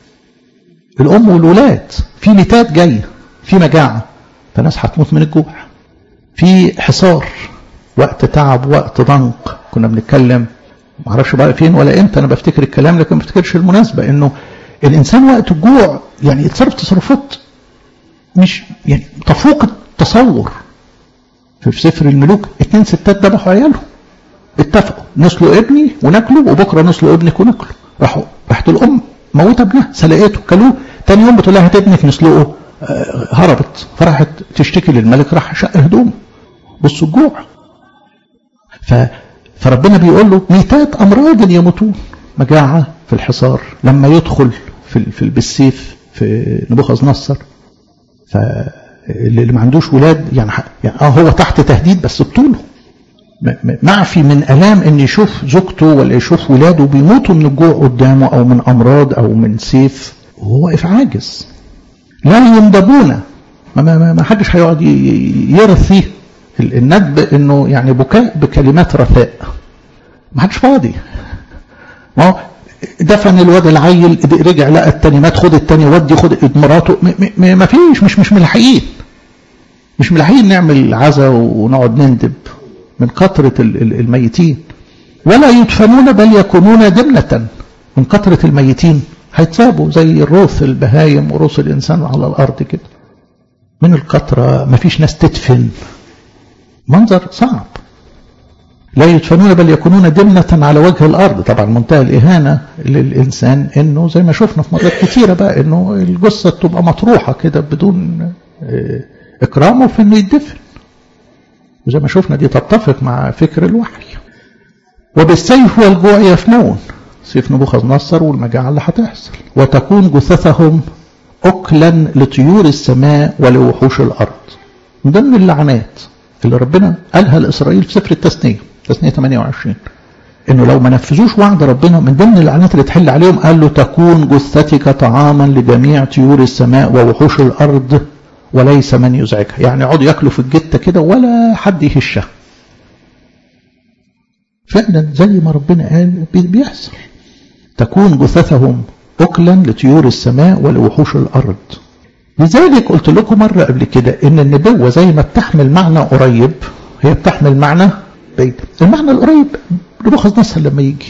الام والولاد في ميتات جايه في مجاعه فناس هتموت من الجوع في حصار وقت تعب وقت ضنك كنا بنتكلم ما اعرفش بقى فين ولا امتى انا بفتكر الكلام لكن ما بفتكرش المناسبه انه الانسان وقت الجوع يعني يتصرف تصرفات مش يعني تفوق التصور في سفر الملوك اتنين ستات ذبحوا عيالهم اتفقوا نسلوا ابني وناكله وبكره نسلوا ابنك وناكله راحوا راحت الام موت ابنها سلقته كلوه تاني يوم بتقول لها هات ابنك نسلقه آه هربت فراحت تشتكي للملك راح شق هدومه بصوا الجوع ف فربنا بيقول له ميتات امراض يموتون مجاعه في الحصار لما يدخل في في بالسيف في نبوخذ نصر فاللي ما عندوش ولاد يعني, يعني اه هو تحت تهديد بس بطوله معفي من الام ان يشوف زوجته ولا يشوف ولاده بيموتوا من الجوع قدامه او من امراض او من سيف وهو واقف عاجز لا يندبون ما, ما, ما حدش هيقعد يرثي الندب انه يعني بكاء بكلمات رثاء ما حدش فاضي ما هو دفن الواد العيل رجع لقى التاني مات خد التاني ودي خد مراته ما فيش مش مش ملحقين مش ملحقين نعمل عزا ونقعد نندب من كثرة الميتين ولا يدفنون بل يكونون دمنة من كثرة الميتين هيتسابوا زي الروث البهايم وروث الإنسان على الأرض كده من الكثرة ما فيش ناس تدفن منظر صعب لا يدفنون بل يكونون دمنة على وجه الأرض طبعا منتهى الإهانة للإنسان إنه زي ما شفنا في مرات كتيرة بقى إنه الجثة تبقى مطروحة كده بدون إكرامه في إنه يدفن وزي ما شفنا دي تتفق مع فكر الوحي وبالسيف والجوع يفنون سيف نبوخذ نصر والمجاعة اللي هتحصل وتكون جثثهم أكلا لطيور السماء ولوحوش الأرض من ضمن اللعنات اللي ربنا قالها لإسرائيل في سفر التثنية تثنية 28 انه لو ما نفذوش وعد ربنا من ضمن اللعنات اللي تحل عليهم قال له تكون جثتك طعاما لجميع طيور السماء ووحوش الارض وليس من يزعجها يعني يقعدوا ياكلوا في الجته كده ولا حد يهشها فعلا زي ما ربنا قال بيحصل تكون جثثهم أكلا لطيور السماء ولوحوش الأرض لذلك قلت لكم مرة قبل كده إن النبوة زي ما بتحمل معنى قريب هي بتحمل معنى بعيد المعنى القريب نبوخذ نصر لما يجي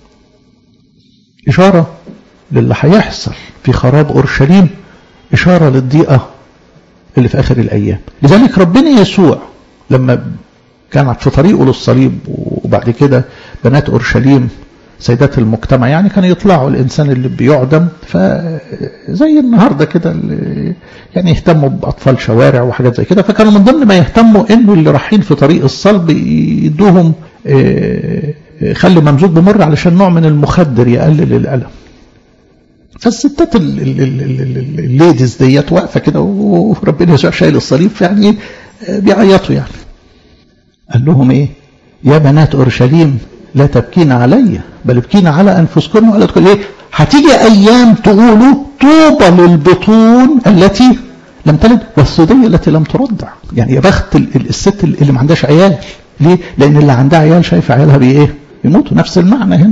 إشارة للي هيحصل في خراب أورشليم إشارة للضيقة اللي في آخر الأيام لذلك ربنا يسوع لما كانت في طريقه للصليب وبعد كده بنات أورشليم سيدات المجتمع يعني كانوا يطلعوا الإنسان اللي بيعدم فزي النهاردة كده يعني يهتموا بأطفال شوارع وحاجات زي كده فكانوا من ضمن ما يهتموا إنه اللي رايحين في طريق الصلب يدوهم خلي ممزوج بمر علشان نوع من المخدر يقلل الألم فالستات الليديز ديت واقفة كده وربنا يسوع شايل الصليب يعني بيعيطوا يعني قال لهم ايه يا بنات اورشليم لا تبكين علي بل ابكين على انفسكن ولا تقول ايه هتيجي ايام تقولوا طوبى للبطون التي لم تلد والثدي التي لم ترضع يعني يا بخت الست اللي ما عندهاش عيال ليه لان اللي عندها عيال شايفه عيالها بايه يموتوا نفس المعنى هنا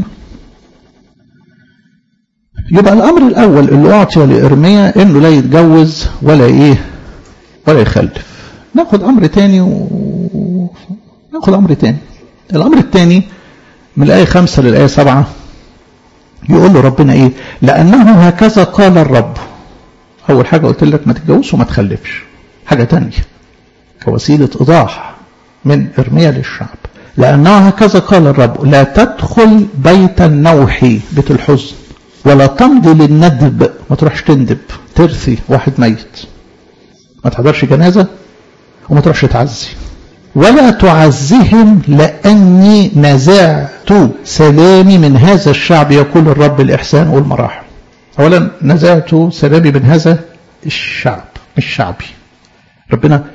يبقى الامر الاول اللي اعطي لارميا انه لا يتجوز ولا ايه ولا يخلف ناخد امر تاني و... ناخد امر تاني الامر التاني من الايه خمسة للايه سبعة يقول له ربنا ايه لانه هكذا قال الرب اول حاجة قلت لك ما تتجوزش وما تخلفش حاجة تانية كوسيلة ايضاح من ارميا للشعب لانه هكذا قال الرب لا تدخل بيت النوح بيت الحزن ولا تمضي للندب ما تروحش تندب ترثي واحد ميت ما تحضرش جنازة وما تروحش تعزي ولا تعزهم لأني نزعت سلامي من هذا الشعب يقول الرب الإحسان والمراحم أولا نزعت سلامي من هذا الشعب مش شعبي ربنا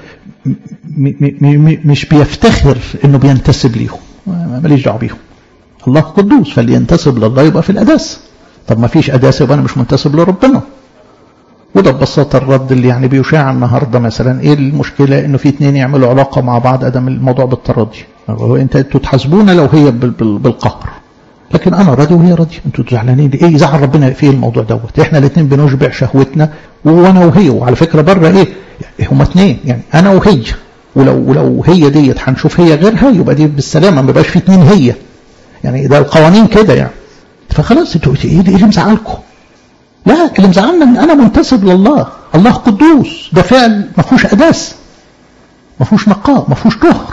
مش بيفتخر انه بينتسب ليهم ماليش دعوه بيهم الله قدوس فاللي ينتسب لله يبقى في القداسه طب ما فيش قداسه يبقى انا مش منتسب لربنا وده ببساطه الرد اللي يعني بيشاع النهارده مثلا ايه المشكله انه في اتنين يعملوا علاقه مع بعض ادم الموضوع بالتراضي هو انت انتوا تحاسبونا لو هي بالقهر لكن انا راضي وهي راضيه انتوا زعلانين ايه يزعل ربنا في ايه الموضوع دوت احنا الاثنين بنشبع شهوتنا وانا وهي وعلى فكره بره ايه هما اثنين يعني انا وهي ولو ولو هي ديت هنشوف هي غيرها يبقى دي بالسلامه ما يبقاش في اثنين هي يعني ده القوانين كده يعني فخلاص انتوا ايه اللي مزعلكم لا اللي مزعلنا ان انا منتسب لله الله قدوس ده فعل ما فيهوش قداس ما فيهوش نقاء ما فيهوش طهر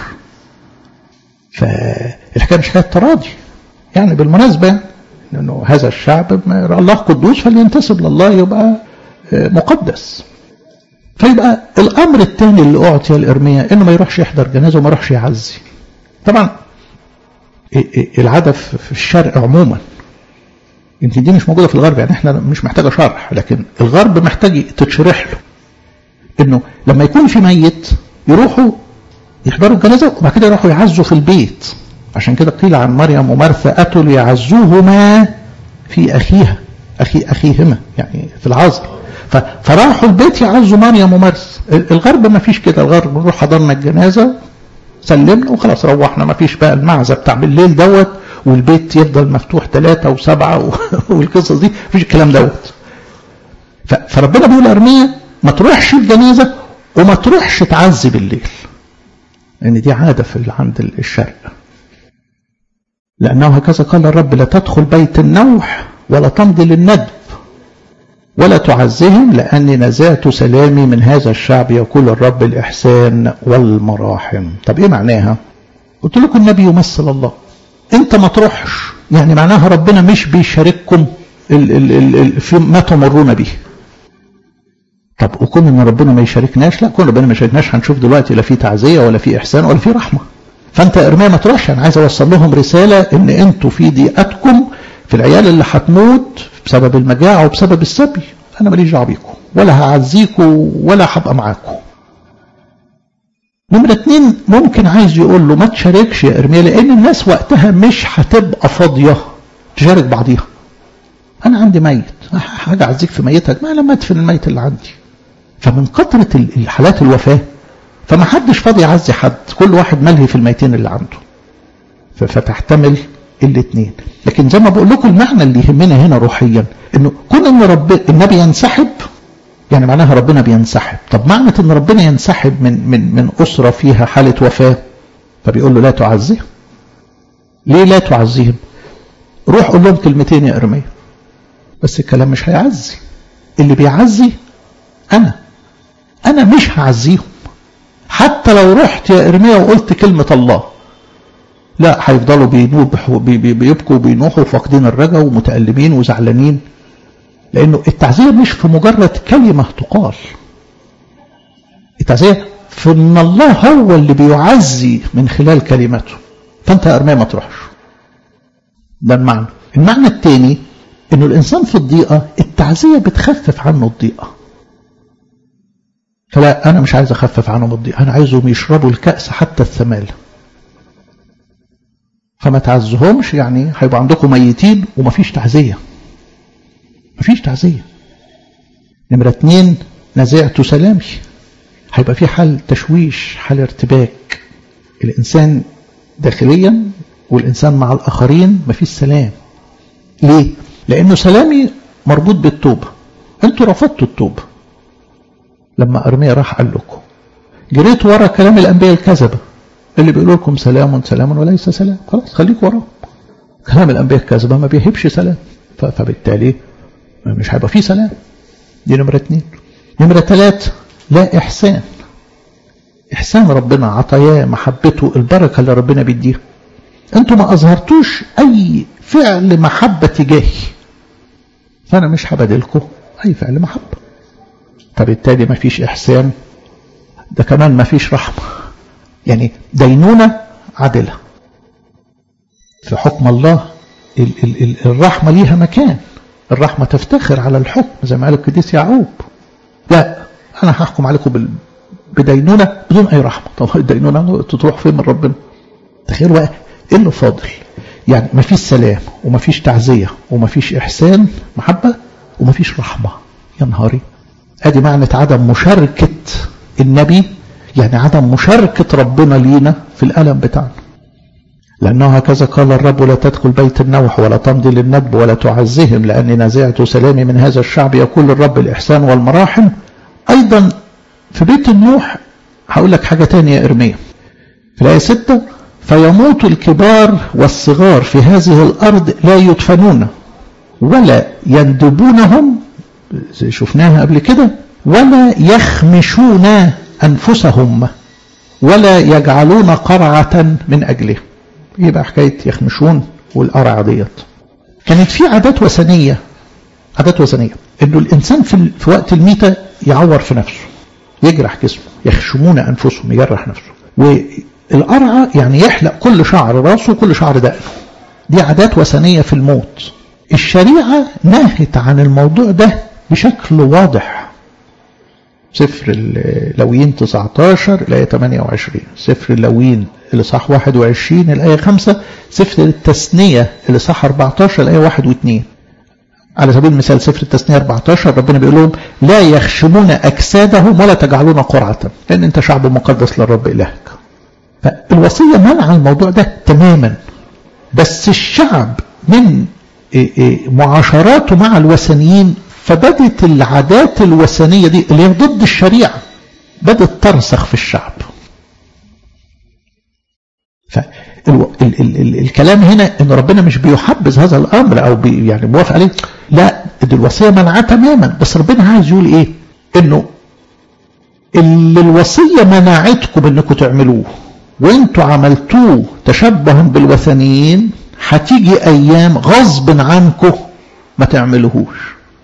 فالحكايه مش حكايه تراضي يعني بالمناسبه انه هذا الشعب الله قدوس فلينتسب لله يبقى مقدس فيبقى الامر الثاني اللي اعطي لارميا انه ما يروحش يحضر جنازه وما يروحش يعزي طبعا العاده في الشرق عموما يمكن دي مش موجوده في الغرب يعني احنا مش محتاجه شرح لكن الغرب محتاج تتشرح له انه لما يكون في ميت يروحوا يحضروا الجنازه وبعد كده يروحوا يعزوا في البيت عشان كده قيل عن مريم ومرثا اتوا ليعزوهما في اخيها اخي اخيهما يعني في العزل فراحوا البيت يعزوا مريم ومرثا الغرب ما فيش كده الغرب نروح حضرنا الجنازه سلمنا وخلاص روحنا ما فيش بقى المعزه بتاع بالليل دوت والبيت يفضل مفتوح ثلاثة وسبعة والقصص دي مفيش الكلام دوت فربنا بيقول أرمية ما تروحش الجنازة وما تروحش تعزي بالليل لأن يعني دي عادة في عند الشرق لأنه هكذا قال الرب لا تدخل بيت النوح ولا تمضي للندب ولا تعزهم لأني نزعت سلامي من هذا الشعب يقول الرب الإحسان والمراحم طب إيه معناها قلت لكم النبي يمثل الله انت ما تروحش يعني معناها ربنا مش بيشارككم ال ال ال ال في ما تمرون به طب وكون ان ربنا ما يشاركناش لا كون ربنا ما يشاركناش هنشوف دلوقتي لا في تعزيه ولا في احسان ولا في رحمه فانت ارميا ما تروحش انا عايز اوصل لهم رساله ان انتوا في ضيقتكم في العيال اللي هتموت بسبب المجاعه وبسبب السبي انا ماليش دعوه بيكم ولا هعزيكم ولا هبقى معاكم نمرة اتنين ممكن عايز يقول له ما تشاركش يا ارميا لان الناس وقتها مش هتبقى فاضية تشارك بعضيها انا عندي ميت حاجة اعزيك في ميتك ما لما ادفن الميت اللي عندي فمن كثرة الحالات الوفاة فما حدش فاضي يعزي حد كل واحد ملهي في الميتين اللي عنده فتحتمل الاثنين لكن زي ما بقول لكم المعنى اللي يهمنا هنا روحيا انه كون ان رب النبي ينسحب يعني معناها ربنا بينسحب طب معنى ان ربنا ينسحب من من من اسره فيها حاله وفاه فبيقول له لا تعزيهم ليه لا تعزيهم روح قول لهم كلمتين يا ارميا بس الكلام مش هيعزي اللي بيعزي انا انا مش هعزيهم حتى لو رحت يا ارميا وقلت كلمه الله لا هيفضلوا بينوبحوا بيبكوا وبينوحوا فاقدين الرجا ومتألمين وزعلانين لأنه التعزية مش في مجرد كلمة تقال التعزية في أن الله هو اللي بيعزي من خلال كلمته فأنت يا أرميا ما تروحش ده المعنى المعنى الثاني أنه الإنسان في الضيقة التعزية بتخفف عنه الضيقة فلا أنا مش عايز أخفف عنهم الضيقة أنا عايزهم يشربوا الكأس حتى الثمال فما تعزهمش يعني هيبقى عندكم ميتين ومفيش تعزية مفيش تعزية نمرة اتنين نزعت سلامي هيبقى في حال تشويش حال ارتباك الإنسان داخليا والإنسان مع الآخرين مفيش سلام ليه؟ لأنه سلامي مربوط بالتوبة أنتوا رفضتوا التوبة لما أرميا راح قال لكم جريت ورا كلام الأنبياء الكذبة اللي بيقولوا لكم سلام سلام وليس سلام خلاص خليك وراهم كلام الأنبياء الكذبة ما بيهبش سلام فبالتالي مش هيبقى فيه سلام دي نمرة اتنين نمرة تلاتة لا إحسان إحسان ربنا عطاياه محبته البركة اللي ربنا بيديها أنتوا ما أظهرتوش أي فعل محبة تجاهي فأنا مش هبادلكم أي فعل محبة فبالتالي ما فيش إحسان ده كمان ما فيش رحمة يعني دينونة عادلة في حكم الله ال ال ال الرحمة ليها مكان الرحمة تفتخر على الحكم زي ما قال القديس يعقوب لا أنا هحكم عليكم بدينونة بدون أي رحمة طب الدينونة تروح فين من ربنا تخيل بقى إيه اللي فاضل يعني ما فيش سلام وما فيش تعزية وما فيش إحسان محبة وما فيش رحمة يا نهاري ادي معنى عدم مشاركة النبي يعني عدم مشاركة ربنا لينا في الألم بتاعنا لأنه هكذا قال الرب لا تدخل بيت النوح ولا تمضي للندب ولا تعزهم لأني نزعت سلامي من هذا الشعب يقول الرب الإحسان والمراحم أيضا في بيت النوح هقول لك حاجة تانية إرمية في الآية 6 فيموت الكبار والصغار في هذه الأرض لا يدفنون ولا يندبونهم زي شفناها قبل كده ولا يخمشون أنفسهم ولا يجعلون قرعة من أجله يبقى حكاية يخمشون والقرعة ديت كانت في عادات وثنية عادات وثنية انه الانسان في, في وقت الميتة يعور في نفسه يجرح جسمه يخشمون انفسهم يجرح نفسه والقرعة يعني يحلق كل شعر راسه وكل شعر دقنه دي عادات وثنية في الموت الشريعة نهت عن الموضوع ده بشكل واضح سفر اللويين 19 الآية 28 سفر اللويين الإصحاح 21 الآية 5 سفر التثنية الإصحاح 14 الآية 1 و2 على سبيل المثال سفر التثنية 14 ربنا بيقول لهم لا يخشمون أجسادهم ولا تجعلون قرعة لأن أنت شعب مقدس للرب إلهك فالوصية منع الموضوع ده تماما بس الشعب من معاشراته مع الوثنيين فبدت العادات الوثنية دي اللي هي ضد الشريعة بدت ترسخ في الشعب فالكلام هنا ان ربنا مش بيحبذ هذا الامر او بي يعني موافق عليه لا دي الوصيه منعاه تماما بس ربنا عايز يقول ايه انه اللي الوصيه منعتكم انكم تعملوه وانتوا عملتوه تشبها بالوثنيين هتيجي ايام غصب عنكم ما تعملوهوش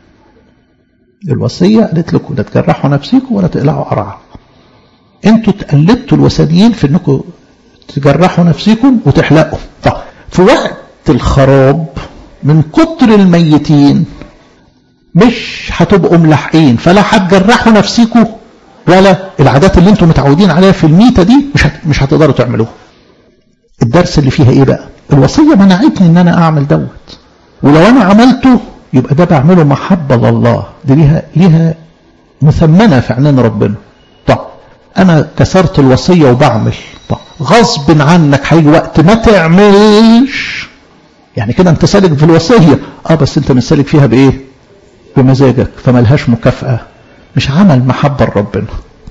الوصيه قالت لكم لا تجرحوا نفسكم ولا تقلعوا قرعه انتوا تقلدتوا الوثنيين في انكم تجرحوا نفسكم وتحلقوا طب في وقت الخراب من كتر الميتين مش هتبقوا ملاحقين فلا هتجرحوا نفسكم ولا العادات اللي انتم متعودين عليها في الميتة دي مش هت... مش هتقدروا تعملوها الدرس اللي فيها ايه بقى الوصية منعتني ان انا اعمل دوت ولو انا عملته يبقى ده بعمله محبة لله دي ليها ليها مثمنة في عينين ربنا طب انا كسرت الوصية وبعمل طب غصب عنك هيجي وقت ما تعملش يعني كده انت سالك في الوصية اه بس انت مش سالك فيها بايه بمزاجك فملهاش مكافأة مش عمل محبة لربنا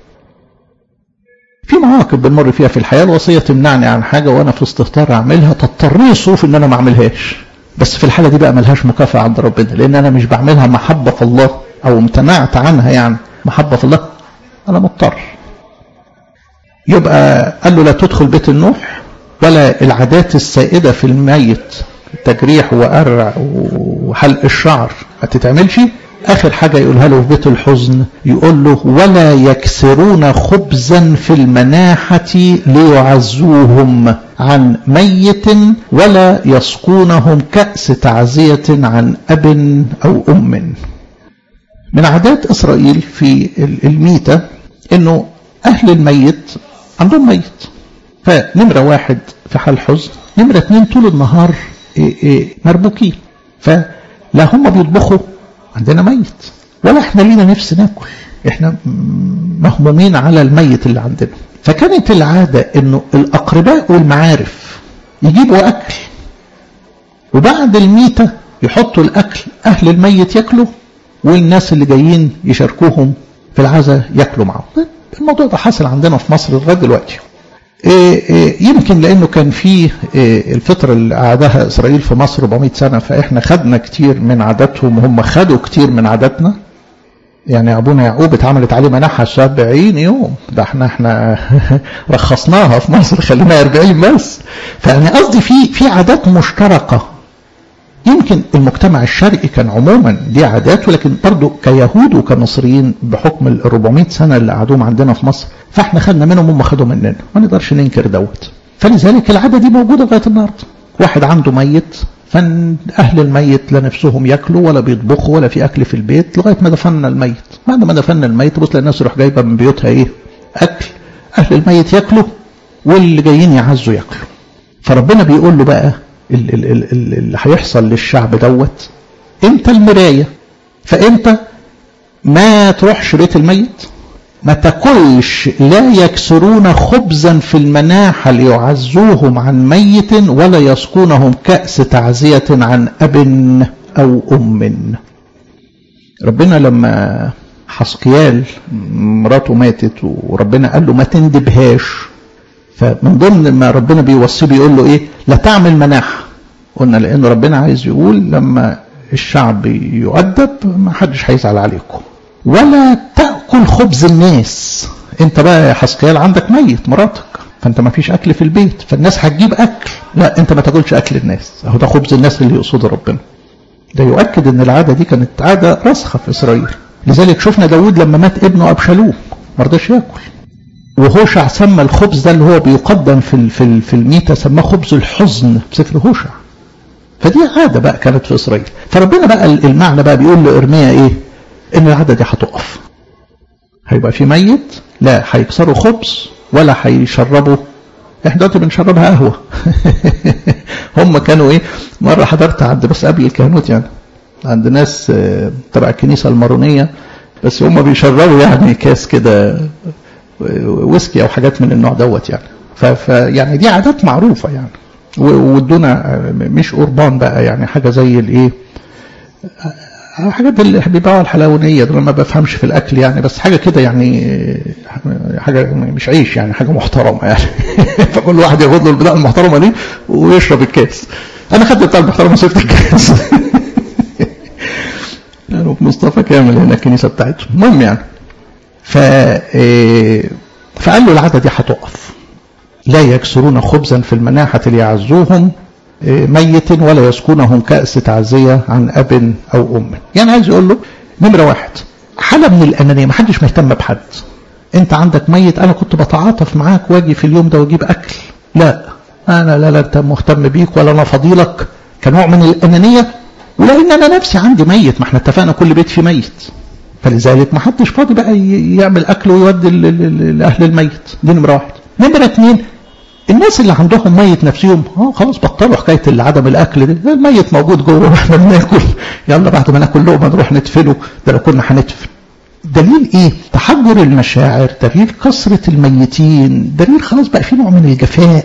في مواقف بنمر فيها في الحياة الوصية تمنعني عن حاجة وانا في استهتار اعملها تضطرني الصوف ان انا ما اعملهاش بس في الحالة دي بقى ملهاش مكافأة عند ربنا لان انا مش بعملها محبة في الله او امتنعت عنها يعني محبة في الله انا مضطر يبقى قال له لا تدخل بيت النوح ولا العادات السائدة في الميت تجريح وقرع وحلق الشعر ما تتعملش آخر حاجة يقولها له في بيت الحزن يقول له ولا يكسرون خبزا في المناحة ليعزوهم عن ميت ولا يسقونهم كأس تعزية عن أب أو أم من عادات إسرائيل في الميتة أنه أهل الميت عندهم ميت فنمرة واحد في حال حزن نمرة اتنين طول النهار إيه إيه مربوكين فلا هم بيطبخوا عندنا ميت ولا احنا لينا نفس ناكل احنا مهمومين على الميت اللي عندنا فكانت العادة انه الاقرباء والمعارف يجيبوا اكل وبعد الميتة يحطوا الاكل اهل الميت ياكلوا والناس اللي جايين يشاركوهم في العزاء ياكلوا معهم الموضوع ده حصل عندنا في مصر لغايه دلوقتي يمكن لانه كان في الفتره اللي قعدها اسرائيل في مصر 400 سنه فاحنا خدنا كتير من عاداتهم وهم خدوا كتير من عاداتنا يعني ابونا يعقوب اتعملت عليه منحة 70 يوم ده احنا احنا رخصناها في مصر خلينا 40 بس فيعني قصدي في في عادات مشتركه يمكن المجتمع الشرقي كان عموما دي عادات ولكن برضه كيهود وكمصريين بحكم ال 400 سنه اللي قعدوهم عندنا في مصر فاحنا خدنا منهم هم خدوا مننا ما نقدرش ننكر دوت فلذلك العاده دي موجوده لغايه النهارده واحد عنده ميت فاهل الميت لا نفسهم ياكلوا ولا بيطبخوا ولا في اكل في البيت لغايه ما دفنا الميت بعد ما دفنا الميت بص الناس تروح جايبه من بيوتها ايه اكل اهل الميت ياكلوا واللي جايين يعزوا ياكلوا فربنا بيقول له بقى اللي هيحصل للشعب دوت انت المرايه فانت ما تروحش بيت الميت ما تاكلش لا يكسرون خبزا في المناحة ليعزوهم عن ميت ولا يسقونهم كأس تعزية عن أب أو أم ربنا لما حسقيال مراته ماتت وربنا قال له ما تندبهاش فمن ضمن ما ربنا بيوصيه بيقول له ايه لا تعمل مناحة قلنا لأن ربنا عايز يقول لما الشعب يؤدب ما حدش هيزعل عليكم ولا تأكل خبز الناس انت بقى يا حسقيال عندك ميت مراتك فانت ما فيش اكل في البيت فالناس هتجيب اكل لا انت ما تاكلش اكل الناس اهو ده خبز الناس اللي يقصده ربنا ده يؤكد ان العادة دي كانت عادة راسخة في اسرائيل لذلك شفنا داود لما مات ابنه ابشالوم ما رضاش ياكل وهوشع سمى الخبز ده اللي هو بيقدم في في في الميتة سماه خبز الحزن في سفر هوشع فدي عادة بقى كانت في اسرائيل فربنا بقى المعنى بقى بيقول لارميا ايه ان العادة دي هتقف هيبقى في ميت لا هيكسروا خبز ولا هيشربوا احنا دلوقتي بنشربها قهوة هم كانوا ايه مرة حضرت عند بس قبل الكهنوت يعني عند ناس تبع الكنيسة المارونية بس هم بيشربوا يعني كاس كده ويسكي او حاجات من النوع دوت يعني فيعني دي عادات معروفة يعني وادونا مش قربان بقى يعني حاجة زي الايه حاجات اللي بيبيعوها الحلوانية دول ما بفهمش في الأكل يعني بس حاجة كده يعني حاجة مش عيش يعني حاجة محترمة يعني فكل واحد ياخد له البضاعة المحترمة دي ويشرب الكاس أنا خدت بتاع المحترمة وسبت الكاس يعني مصطفى كامل هنا الكنيسة بتاعته المهم يعني ف فقال له العادة دي هتقف لا يكسرون خبزا في المناحة ليعزوهم ميت ولا يسكنهم كأس تعزية عن أب أو أم يعني عايز يقول له نمرة واحد حالة من الأنانية ما حدش مهتم بحد أنت عندك ميت أنا كنت بتعاطف معاك واجي في اليوم ده واجيب أكل لا أنا لا لا أنت مهتم بيك ولا أنا فضيلك كنوع من الأنانية ولأن أنا نفسي عندي ميت ما احنا اتفقنا كل بيت فيه ميت فلذلك ما حدش فاضي بقى يعمل أكل ويودي لأهل الميت دي نمرة واحد نمرة اثنين الناس اللي عندهم ميت نفسهم اه خلاص بطلوا حكايه عدم الاكل دي الميت موجود جوه واحنا بناكل يلا بعد ما ناكل لقمه نروح ندفنه ده لو كنا هندفن دليل ايه تحجر المشاعر دليل كثرة الميتين دليل خلاص بقى في نوع من الجفاء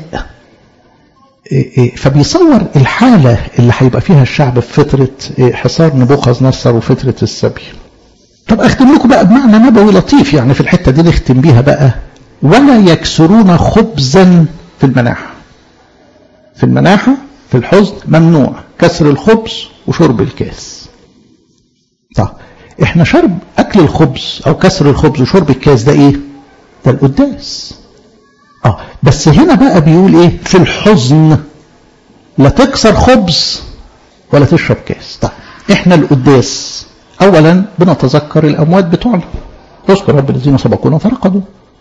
إيه إيه فبيصور الحالة اللي هيبقى فيها الشعب في فترة إيه حصار نبوخذ نصر وفترة السبي طب اختم لكم بقى بمعنى نبوي لطيف يعني في الحتة دي نختم بيها بقى ولا يكسرون خبزا في المناحة في المناحة في الحزن ممنوع كسر الخبز وشرب الكاس طب احنا شرب اكل الخبز او كسر الخبز وشرب الكاس ده ايه ده القداس اه بس هنا بقى بيقول ايه في الحزن لا تكسر خبز ولا تشرب كاس طيب احنا القداس اولا بنتذكر الاموات بتوعنا اذكر رب الذين سبقونا فرقدوا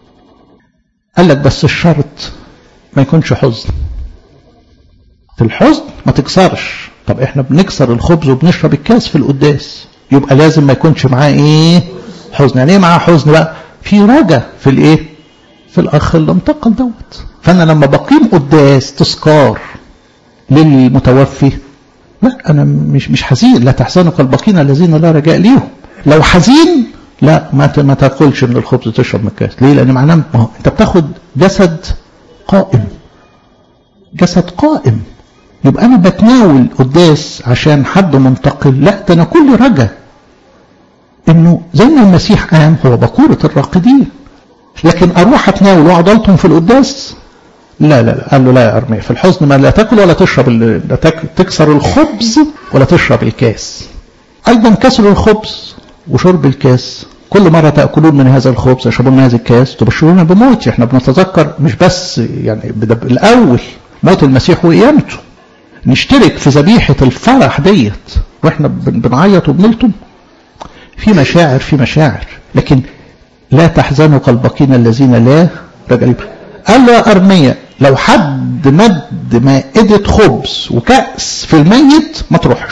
قال لك بس الشرط ما يكونش حزن في الحزن ما تكسرش طب احنا بنكسر الخبز وبنشرب الكاس في القداس يبقى لازم ما يكونش معاه ايه حزن يعني ايه معاه حزن بقى في رجا في الايه في الاخ اللي انتقل دوت فانا لما بقيم قداس تذكار للمتوفي لا انا مش مش حزين لا تحزنوا كالباقين الذين لا رجاء ليهم لو حزين لا ما ما تاكلش من الخبز تشرب من الكاس ليه لان معناه ما هو انت بتاخد جسد قائم جسد قائم يبقى انا بتناول قداس عشان حد منتقل لا ده انا كل رجا انه زي ما المسيح قام هو بكورة الراقدين لكن اروح اتناول واقعد الطم في القداس لا لا لا قال له لا يا ارميا في الحزن ما لا تاكل ولا تشرب لا تكسر الخبز ولا تشرب الكاس ايضا كسر الخبز وشرب الكاس كل مرة تأكلون من هذا الخبز تشربون من هذا الكاس تبشرون بموت احنا بنتذكر مش بس يعني الأول موت المسيح وقيامته نشترك في ذبيحة الفرح ديت واحنا بنعيط وبنلتم في مشاعر في مشاعر لكن لا تحزنوا كالباقين الذين لا رجل قال له يا أرمية لو حد مد مائدة خبز وكأس في الميت ما تروحش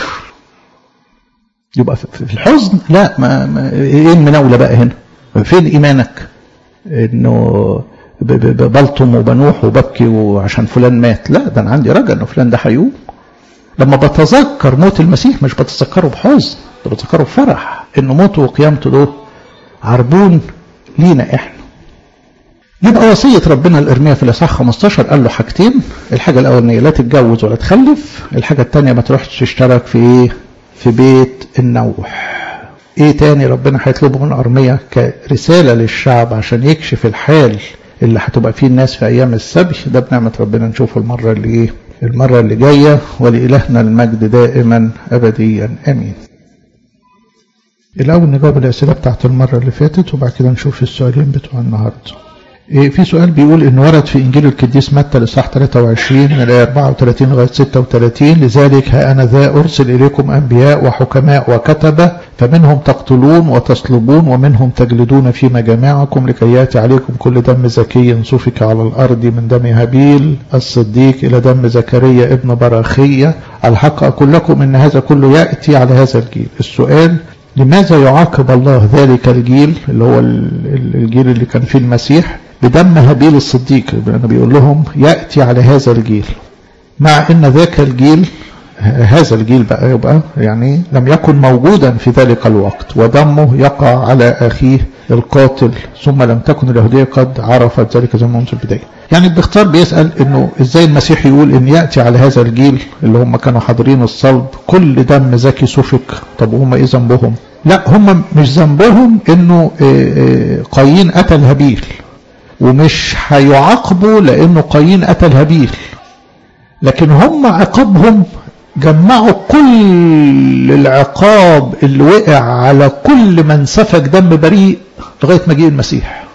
يبقى في الحزن لا ما, ما ايه المناوله بقى هنا فين ايمانك انه بلطم وبنوح وببكي وعشان فلان مات لا ده انا عندي رجا انه فلان ده هيقوم لما بتذكر موت المسيح مش بتذكره بحزن بتذكره بفرح انه موته وقيامته دول عربون لينا احنا يبقى وصية ربنا لإرميا في الإصحاح 15 قال له حاجتين الحاجة الأولانية لا تتجوز ولا تخلف الحاجة الثانية ما تروحش تشترك في إيه؟ في بيت النوح إيه تاني ربنا هيطلبه من أرميا كرسالة للشعب عشان يكشف الحال اللي هتبقى فيه الناس في أيام السبي ده بنعمة ربنا نشوفه المرة اللي إيه المرة اللي جاية ولإلهنا المجد دائما أبديا آمين الأول نجاوب الأسئلة بتاعت المرة اللي فاتت وبعد كده نشوف السؤالين بتوع النهاردة في سؤال بيقول إن ورد في إنجيل القديس متى الإصحاح 23 من الآية 34 لغاية 36 لذلك ها أنا ذا أرسل إليكم أنبياء وحكماء وكتبة فمنهم تقتلون وتصلبون ومنهم تجلدون في مجامعكم لكي يأتي عليكم كل دم زكي سفك على الأرض من دم هابيل الصديق إلى دم زكريا ابن براخية الحق أقول لكم إن هذا كله يأتي على هذا الجيل السؤال لماذا يعاقب الله ذلك الجيل اللي هو الجيل اللي كان فيه المسيح بدم هابيل الصديق لأنه بيقول لهم يأتي على هذا الجيل مع أن ذاك الجيل هذا الجيل بقى يبقى يعني لم يكن موجودا في ذلك الوقت ودمه يقع على أخيه القاتل ثم لم تكن اليهودية قد عرفت ذلك زي ما قلت في البداية يعني باختصار بيسأل انه ازاي المسيح يقول ان يأتي على هذا الجيل اللي هم كانوا حاضرين الصلب كل دم زكي سفك طب هم ايه ذنبهم لا هم مش ذنبهم انه قايين قتل هابيل ومش هيعاقبوا لانه قايين قتل هابيل لكن هم عقابهم جمعوا كل العقاب اللي وقع على كل من سفك دم بريء لغايه مجيء المسيح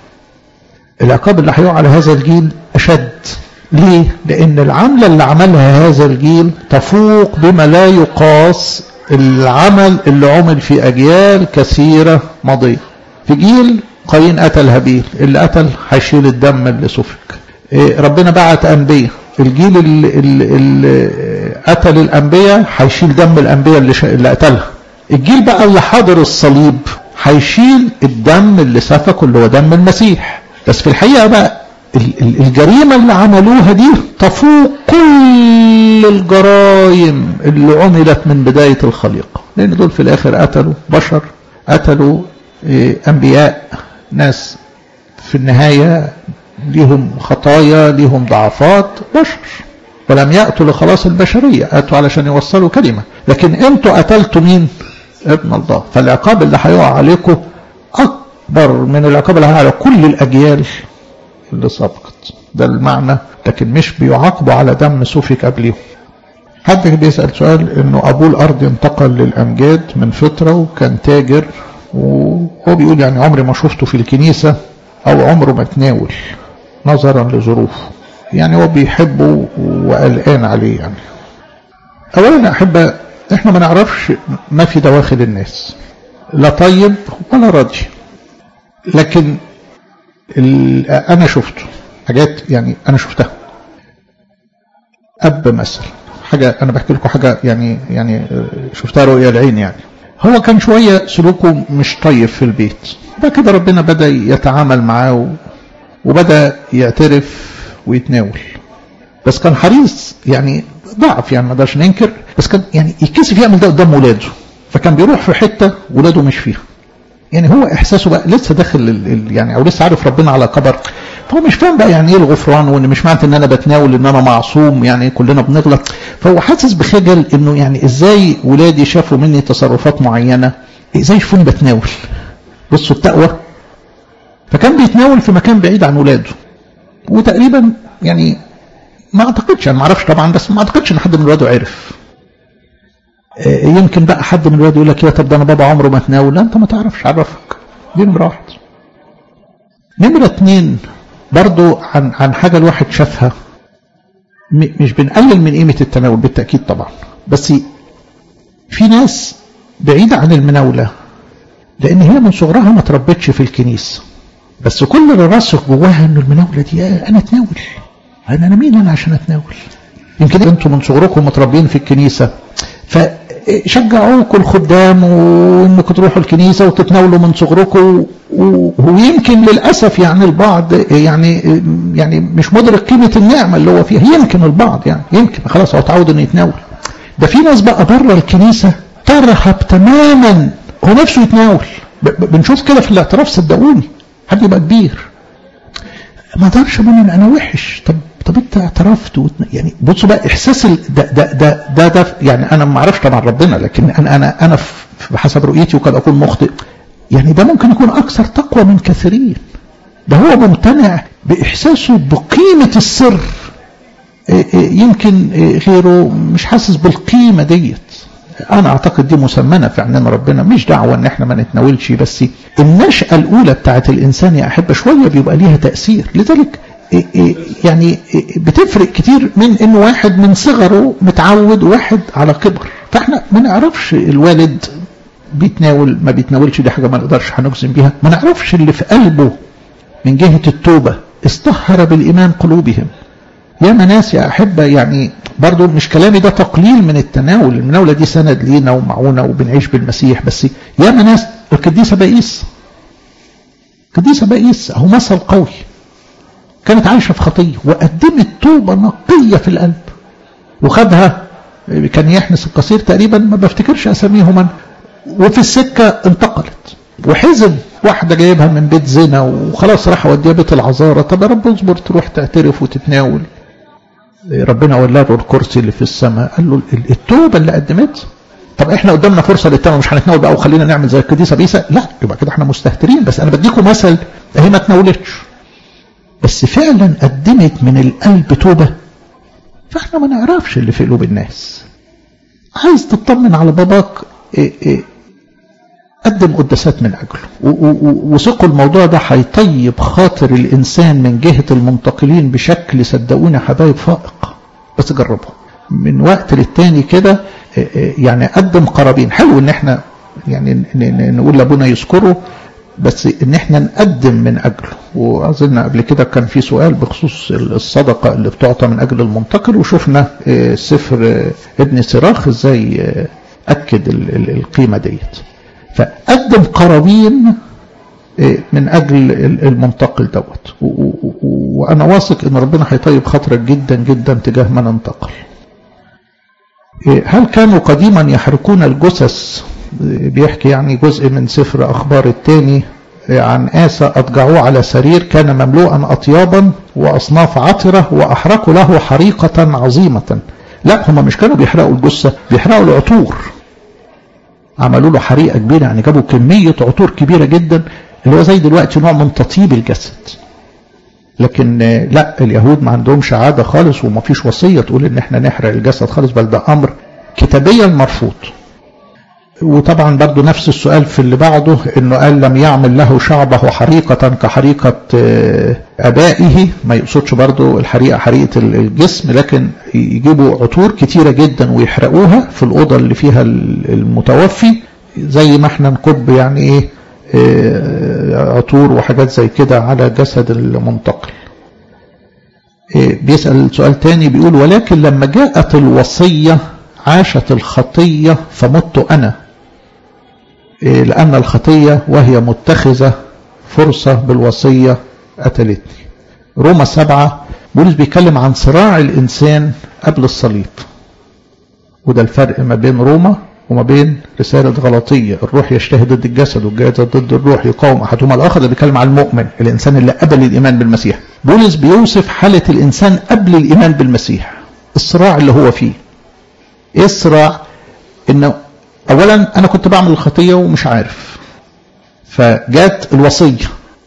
العقاب اللي هيقع على هذا الجيل أشد ليه؟ لأن العملة اللي عملها هذا الجيل تفوق بما لا يقاس العمل اللي عمل في أجيال كثيرة ماضية في جيل قايين قتل هابيل اللي قتل هيشيل الدم اللي سفك إيه ربنا بعت أنبياء الجيل اللي, اللي, اللي قتل الأنبياء هيشيل دم الأنبياء اللي, اللي قتلها الجيل بقى اللي حاضر الصليب هيشيل الدم اللي سفكه اللي هو دم المسيح بس في الحقيقة بقى الجريمة اللي عملوها دي تفوق كل الجرائم اللي عملت من بداية الخليقة لأن دول في الآخر قتلوا بشر قتلوا أنبياء ناس في النهاية ليهم خطايا ليهم ضعفات بشر ولم يأتوا لخلاص البشرية أتوا علشان يوصلوا كلمة لكن أنتوا قتلتوا مين ابن الله فالعقاب اللي هيقع عليكم أكبر من العقاب اللي هيقع على كل الأجيال اللي سبقت ده المعنى لكن مش بيعاقبوا على دم سفك قبلهم حد بيسأل سؤال انه ابوه الارض انتقل للامجاد من فترة وكان تاجر وهو بيقول يعني عمري ما شفته في الكنيسة او عمره ما تناول نظرا لظروفه يعني هو بيحبه وقلقان عليه يعني اولا احب احنا ما نعرفش ما في دواخل الناس لا طيب ولا راضي لكن انا شفته حاجات يعني انا شفتها اب مثلا حاجه انا بحكي لكم حاجه يعني يعني شفتها رؤيه العين يعني هو كان شويه سلوكه مش طيب في البيت بعد كده ربنا بدا يتعامل معاه وبدا يعترف ويتناول بس كان حريص يعني ضعف يعني ما نقدرش ننكر بس كان يعني يتكسف يعمل ده قدام ولاده فكان بيروح في حته ولاده مش فيها يعني هو احساسه بقى لسه داخل ال يعني او لسه عارف ربنا على كبر فهو مش فاهم بقى يعني ايه الغفران وان مش معنى ان انا بتناول ان انا معصوم يعني كلنا بنغلط فهو حاسس بخجل انه يعني ازاي ولادي شافوا مني تصرفات معينه ازاي يشوفوني بتناول بصوا التقوى فكان بيتناول في مكان بعيد عن ولاده وتقريبا يعني ما اعتقدش انا ما اعرفش طبعا بس ما اعتقدش ان حد من ولاده عرف يمكن بقى حد من الولاد يقول لك يا طب ده انا بابا عمره ما تناول لا انت ما تعرفش عرفك دي نمره واحد نمره اتنين برضو عن عن حاجه الواحد شافها مش بنقلل من قيمه التناول بالتاكيد طبعا بس في ناس بعيده عن المناوله لان هي من صغرها ما تربتش في الكنيسه بس كل اللي راسخ جواها ان المناوله دي انا اتناول انا انا مين انا عشان اتناول يمكن انتم من صغركم متربيين في الكنيسه فشجعوكم الخدام وانكم تروحوا الكنيسه وتتناولوا من صغركم ويمكن للاسف يعني البعض يعني يعني مش مدرك قيمه النعمه اللي هو فيها يمكن البعض يعني يمكن خلاص هو اتعود انه يتناول ده في ناس بقى بره الكنيسه ترهب تماما هو نفسه يتناول بنشوف كده في الاعتراف صدقوني حد يبقى كبير ما اقدرش اقول انا وحش طب طب انت اعترفت وتن... يعني بصوا بقى احساس ال... ده, ده ده ده ده يعني انا ما اعرفش طبعا ربنا لكن انا انا انا بحسب رؤيتي وقد اكون مخطئ يعني ده ممكن يكون اكثر تقوى من كثيرين ده هو ممتنع باحساسه بقيمه السر يمكن غيره مش حاسس بالقيمه ديت انا اعتقد دي مسمنه في عنان ربنا مش دعوه ان احنا ما نتناولش بس النشأة الاولى بتاعت الانسان يا احبه شويه بيبقى ليها تاثير لذلك يعني بتفرق كتير من ان واحد من صغره متعود وواحد على كبر فاحنا ما نعرفش الوالد بيتناول ما بيتناولش دي حاجه ما نقدرش هنجزم بيها ما نعرفش اللي في قلبه من جهه التوبه استهر بالايمان قلوبهم يا ناس يا احبه يعني برضو مش كلامي ده تقليل من التناول المناوله دي سند لينا ومعونه وبنعيش بالمسيح بس يا ناس القديسه بائس القديسه بائس اهو مثل قوي كانت عايشه في خطيه وقدمت توبه نقيه في القلب وخدها كان يحنس القصير تقريبا ما بفتكرش اساميهم انا وفي السكه انتقلت وحزن واحده جايبها من بيت زنا وخلاص راح اوديها بيت العذاره طب يا رب اصبر تروح تعترف وتتناول ربنا ولى له الكرسي اللي في السماء قال له التوبه اللي قدمتها طب احنا قدامنا فرصه للتوبه مش هنتناول بقى وخلينا نعمل زي القديسه بيسا لا يبقى كده احنا مستهترين بس انا بديكم مثل هي ما تناولتش بس فعلا قدمت من القلب توبه فاحنا ما نعرفش اللي في قلوب الناس عايز تطمن على باباك إيه إيه قدم قداسات من اجله وثقوا الموضوع ده هيطيب خاطر الانسان من جهه المنتقلين بشكل صدقوني يا حبايب فائق بس جربوا من وقت للتاني كده يعني قدم قرابين حلو ان احنا يعني نقول لابونا يذكره بس ان احنا نقدم من اجله واظن قبل كده كان في سؤال بخصوص الصدقه اللي بتعطى من اجل المنتقل وشفنا سفر ابن سراخ ازاي اكد القيمه ديت فقدم قرابين من اجل المنتقل دوت وانا واثق ان ربنا هيطيب خاطرك جدا جدا تجاه من انتقل هل كانوا قديما يحرقون الجثث بيحكي يعني جزء من سفر اخبار الثاني عن آسى أضجعوه على سرير كان مملوءا أطيابا وأصناف عطرة وأحرقوا له حريقة عظيمة لا هم مش كانوا بيحرقوا الجثة بيحرقوا العطور عملوا له حريقة كبيرة يعني جابوا كمية عطور كبيرة جدا اللي هو زي دلوقتي نوع من تطيب الجسد لكن لا اليهود ما عندهمش عادة خالص وما فيش وصية تقول ان احنا نحرق الجسد خالص بل ده امر كتابيا مرفوض وطبعا برضو نفس السؤال في اللي بعده انه قال لم يعمل له شعبه حريقة كحريقة ابائه ما يقصدش برضو الحريقة حريقة الجسم لكن يجيبوا عطور كتيرة جدا ويحرقوها في الأوضة اللي فيها المتوفي زي ما احنا نكب يعني ايه عطور وحاجات زي كده على جسد المنتقل بيسأل سؤال تاني بيقول ولكن لما جاءت الوصية عاشت الخطية فمت أنا لأن الخطية وهي متخذة فرصة بالوصية قتلتني روما سبعة بولس بيتكلم عن صراع الإنسان قبل الصليب وده الفرق ما بين روما وما بين رسالة غلطية الروح يجتهد ضد الجسد والجسد ضد الروح يقاوم أحدهما الآخر ده بيتكلم عن المؤمن الإنسان اللي قبل الإيمان بالمسيح بولس بيوصف حالة الإنسان قبل الإيمان بالمسيح الصراع اللي هو فيه ايه الصراع انه اولا انا كنت بعمل الخطيه ومش عارف فجات الوصيه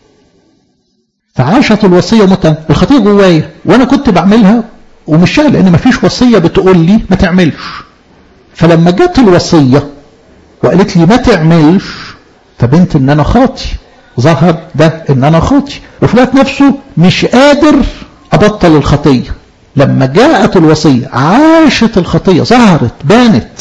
فعاشت الوصيه متى الخطيه جوايا وانا كنت بعملها ومش شايل لان مفيش وصيه بتقول لي ما تعملش فلما جت الوصيه وقالت لي ما تعملش فبنت ان انا خاطي ظهر ده ان انا خاطي وفي الوقت نفسه مش قادر ابطل الخطيه لما جاءت الوصية عاشت الخطية ظهرت بانت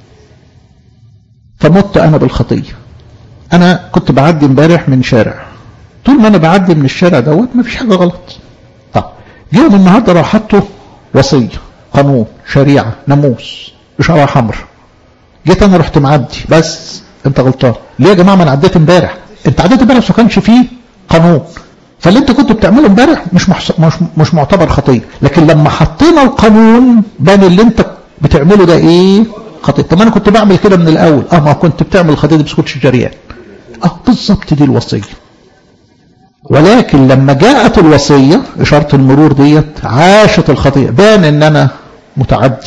فمت أنا بالخطية أنا كنت بعدي امبارح من شارع طول ما أنا بعدي من الشارع دوت ما فيش حاجة غلط طب جيهم النهاردة راح حطوا وصية قانون شريعة ناموس إشارة حمر جيت أنا رحت معدي بس أنت غلطان ليه يا جماعة ما أنا عديت امبارح أنت عديت امبارح ما كانش فيه قانون فاللي انت كنت بتعمله امبارح مش محس... مش مش معتبر خطيه لكن لما حطينا القانون بان اللي انت بتعمله ده ايه خطيه طب انا كنت بعمل كده من الاول اه ما كنت بتعمل الخطيه دي بس كنتش جريان اه بالظبط دي الوصيه ولكن لما جاءت الوصية إشارة المرور ديت عاشت الخطيئة بان إن أنا متعدي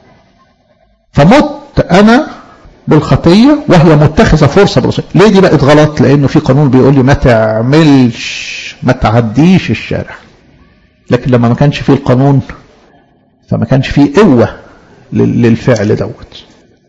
فمت أنا بالخطية وهي متخذة فرصة بالوصية ليه دي بقت غلط لأنه في قانون بيقول لي ما تعملش ما تعديش الشارع لكن لما ما كانش فيه القانون فما كانش فيه قوة للفعل دوت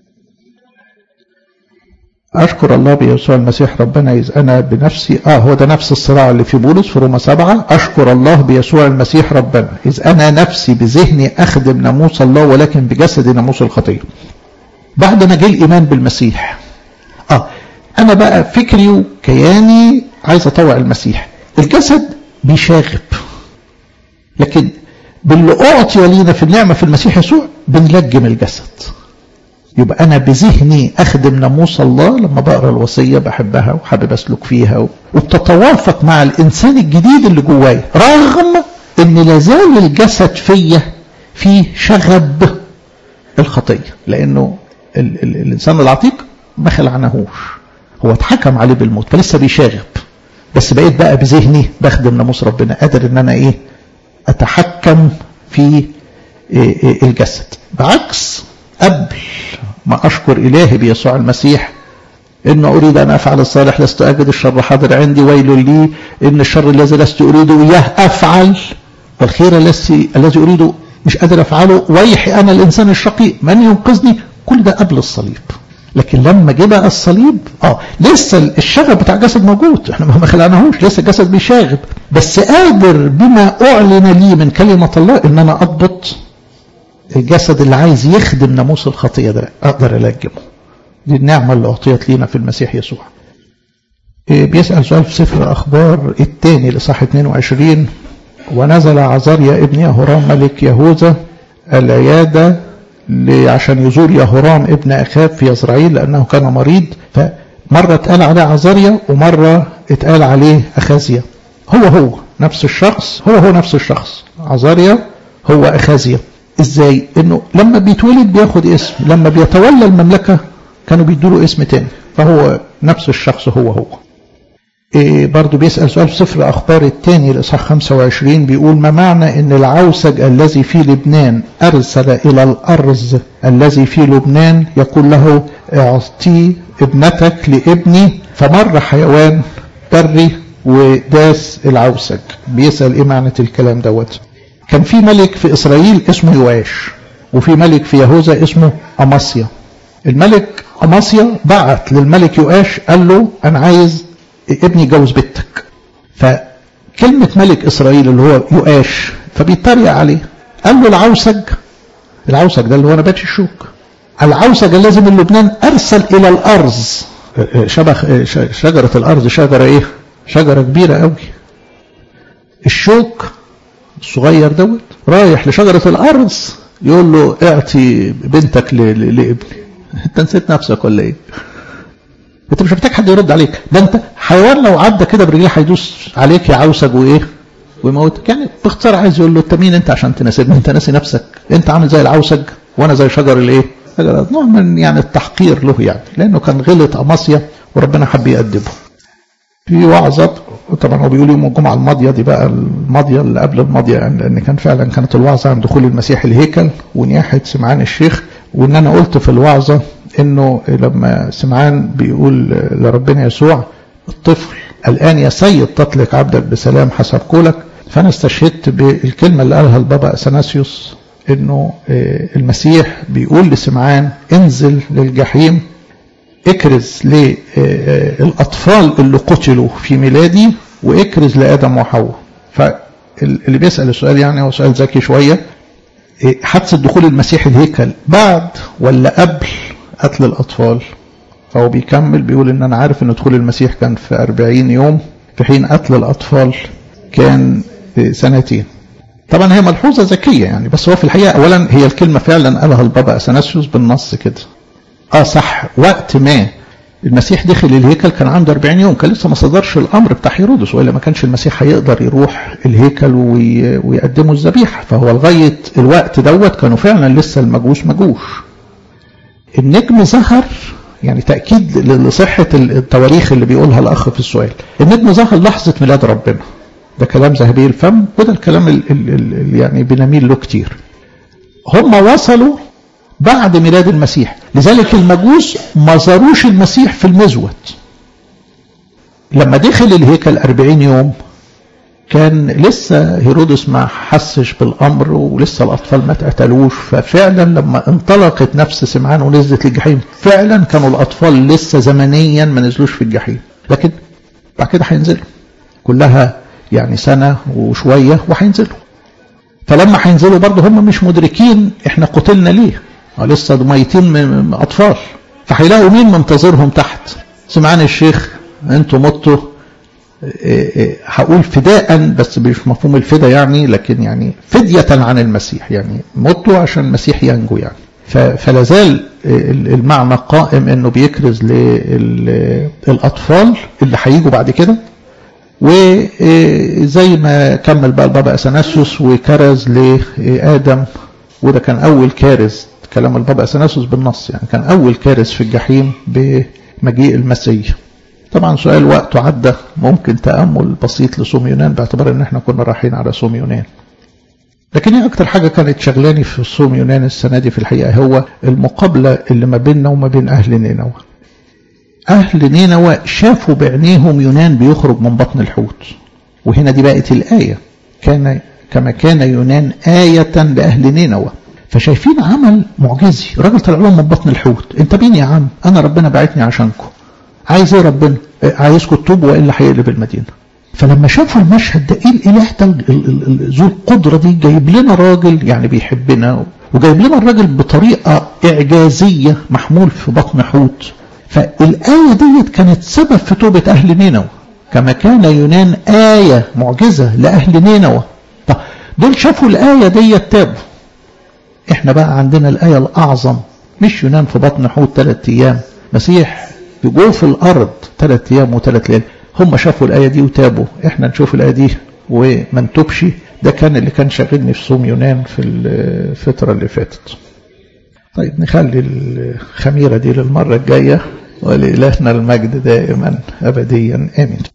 أشكر الله بيسوع المسيح ربنا إذ أنا بنفسي آه هو ده نفس الصراع اللي في بولس في روما سبعة أشكر الله بيسوع المسيح ربنا إذ أنا نفسي بذهني أخدم ناموس الله ولكن بجسدي ناموس الخطية بعد ما جه الإيمان بالمسيح آه أنا بقى فكري وكياني عايز أطوع المسيح الجسد بيشاغب لكن باللي أعطي لينا في النعمة في المسيح يسوع بنلجم الجسد يبقى أنا بذهني أخدم ناموس الله لما بقرأ الوصية بحبها وحابب أسلك فيها وبتتوافق مع الإنسان الجديد اللي جوايا رغم إن لازال الجسد فيا فيه شغب الخطية لأنه ال ال الإنسان العتيق ما خلعناهوش هو اتحكم عليه بالموت فلسه بيشاغب بس بقيت بقى بذهني بخدم ناموس ربنا قادر ان انا ايه اتحكم في إيه إيه الجسد بعكس قبل ما أشكر إلهي بيسوع المسيح إن أريد أن أفعل الصالح لست أجد الشر حاضر عندي ويل لي إن الشر الذي لست أريده إياه أفعل والخير الذي الذي أريده مش قادر أفعله ويحي أنا الإنسان الشقي من ينقذني كل ده قبل الصليب لكن لما جه بقى الصليب اه لسه الشغب بتاع الجسد موجود احنا ما خلقناهوش لسه الجسد بيشاغب بس قادر بما اعلن لي من كلمه الله ان انا اضبط الجسد اللي عايز يخدم ناموس الخطيه ده اقدر الجمه دي النعمه اللي اعطيت لينا في المسيح يسوع إيه بيسال سؤال في سفر الاخبار الثاني لصح 22 ونزل عزاريا ابن يهورام ملك يهوذا العياده عشان يزور يهورام ابن اخاب في يزرعيل لانه كان مريض فمره اتقال عليه عزاريا ومره اتقال عليه اخازيا هو هو نفس الشخص هو هو نفس الشخص عزاريا هو اخازيا ازاي انه لما بيتولد بياخد اسم لما بيتولى المملكه كانوا بيدوا اسم تاني فهو نفس الشخص هو هو إيه برضو بيسأل سؤال في سفر أخبار الثاني الإصحاح 25 بيقول ما معنى أن العوسج الذي في لبنان أرسل إلى الأرز الذي في لبنان يقول له اعطي ابنتك لابني فمر حيوان بري وداس العوسج بيسأل إيه معنى الكلام دوت كان في ملك في إسرائيل اسمه يواش وفي ملك في يهوذا اسمه أماسيا الملك أماسيا بعت للملك يواش قال له أنا عايز ابني يتجوز بنتك فكلمة ملك إسرائيل اللي هو يؤاش فبيتريق عليه قال له العوسج العوسج ده اللي هو نبات الشوك العوسج الذي من لبنان أرسل إلى الأرض شبه شجرة الأرض شجرة إيه شجرة كبيرة قوي الشوك الصغير دوت رايح لشجرة الأرض يقول له اعطي بنتك لابني انت نسيت نفسك ولا ايه انت مش محتاج حد يرد عليك ده انت حيوان لو عدى كده برجليه هيدوس عليك يعوسج وايه ويموتك يعني باختصار عايز يقول له انت مين انت عشان تناسبني انت ناسي نفسك انت عامل زي العوسج وانا زي شجر الايه شجر نوع من يعني التحقير له يعني لانه كان غلط اماسيا وربنا حب يأدبه في وعظة طبعا هو بيقول يوم الجمعة الماضية دي بقى الماضية اللي قبل الماضية يعني لأن كان فعلا كانت الوعظة عن دخول المسيح الهيكل ونياحة سمعان الشيخ وإن أنا قلت في الوعظة إنه لما سمعان بيقول لربنا يسوع الطفل الآن يا سيد تطلق عبدك بسلام حسب قولك فأنا استشهدت بالكلمة اللي قالها البابا أثناسيوس إنه المسيح بيقول لسمعان انزل للجحيم اكرز للأطفال اللي قتلوا في ميلادي واكرز لآدم وحواء فاللي بيسأل السؤال يعني هو سؤال ذكي شوية حادثة دخول المسيح الهيكل بعد ولا قبل قتل الأطفال فهو بيكمل بيقول إن أنا عارف إن دخول المسيح كان في أربعين يوم في حين قتل الأطفال كان سنتين طبعا هي ملحوظة ذكية يعني بس هو في الحقيقة أولا هي الكلمة فعلا قالها البابا أثناسيوس بالنص كده اه صح وقت ما المسيح دخل الهيكل كان عنده 40 يوم كان لسه ما صدرش الامر بتاع هيرودس والا ما كانش المسيح هيقدر يروح الهيكل وي... ويقدموا الذبيحه فهو لغايه الوقت دوت كانوا فعلا لسه المجوس مجوش النجم ظهر يعني تأكيد لصحة التواريخ اللي بيقولها الأخ في السؤال النجم ظهر لحظة ميلاد ربنا ده كلام ذهبي الفم وده الكلام اللي يعني بنميل له كتير هم وصلوا بعد ميلاد المسيح لذلك المجوس ما زاروش المسيح في المزود لما دخل الهيكل أربعين يوم كان لسه هيرودس ما حسش بالأمر ولسه الأطفال ما اتقتلوش ففعلا لما انطلقت نفس سمعان ونزلت للجحيم فعلا كانوا الأطفال لسه زمنيا ما نزلوش في الجحيم لكن بعد كده هينزلوا كلها يعني سنة وشوية وهينزلوا فلما هينزلوا برضه هم مش مدركين احنا قتلنا ليه لسه ميتين من أطفال فهيلاقوا مين منتظرهم تحت سمعان الشيخ انتوا متوا هقول فداء بس مش مفهوم الفدا يعني لكن يعني فدية عن المسيح يعني متوا عشان المسيح ينجو يعني فلا زال المعنى قائم انه بيكرز للاطفال اللي هيجوا بعد كده وزي ما كمل بقى البابا اثناسيوس وكرز لادم وده كان اول كارز كلام البابا اثناسيوس بالنص يعني كان اول كارز في الجحيم بمجيء المسيح طبعا سؤال وقته عدى ممكن تأمل بسيط لصوم يونان باعتبار ان احنا كنا رايحين على صوم يونان لكن هي اكتر حاجة كانت شغلاني في صوم يونان السنة دي في الحقيقة هو المقابلة اللي ما بيننا وما بين اهل نينوى اهل نينوى شافوا بعينيهم يونان بيخرج من بطن الحوت وهنا دي بقت الآية كان كما كان يونان آية لأهل نينوى فشايفين عمل معجزي راجل طلع لهم من بطن الحوت انت مين يا عم انا ربنا بعتني عشانكم عايز ايه ربنا عايزكم تتوبوا والا هيقلب المدينه فلما شافوا المشهد ده ايه الاله ده ذو القدره دي جايب لنا راجل يعني بيحبنا وجايب لنا الراجل بطريقه اعجازيه محمول في بطن حوت فالايه ديت كانت سبب في توبه اهل نينوى كما كان يونان ايه معجزه لاهل نينوى طب دول شافوا الايه ديت تابوا احنا بقى عندنا الايه الاعظم مش يونان في بطن حوت ثلاث ايام مسيح في جوف الارض ثلاث ايام وثلاث ليالي هم شافوا الايه دي وتابوا احنا نشوف الايه دي وما نتوبش ده كان اللي كان شاغلني في صوم يونان في الفتره اللي فاتت طيب نخلي الخميره دي للمره الجايه ولإلهنا المجد دائما ابديا امين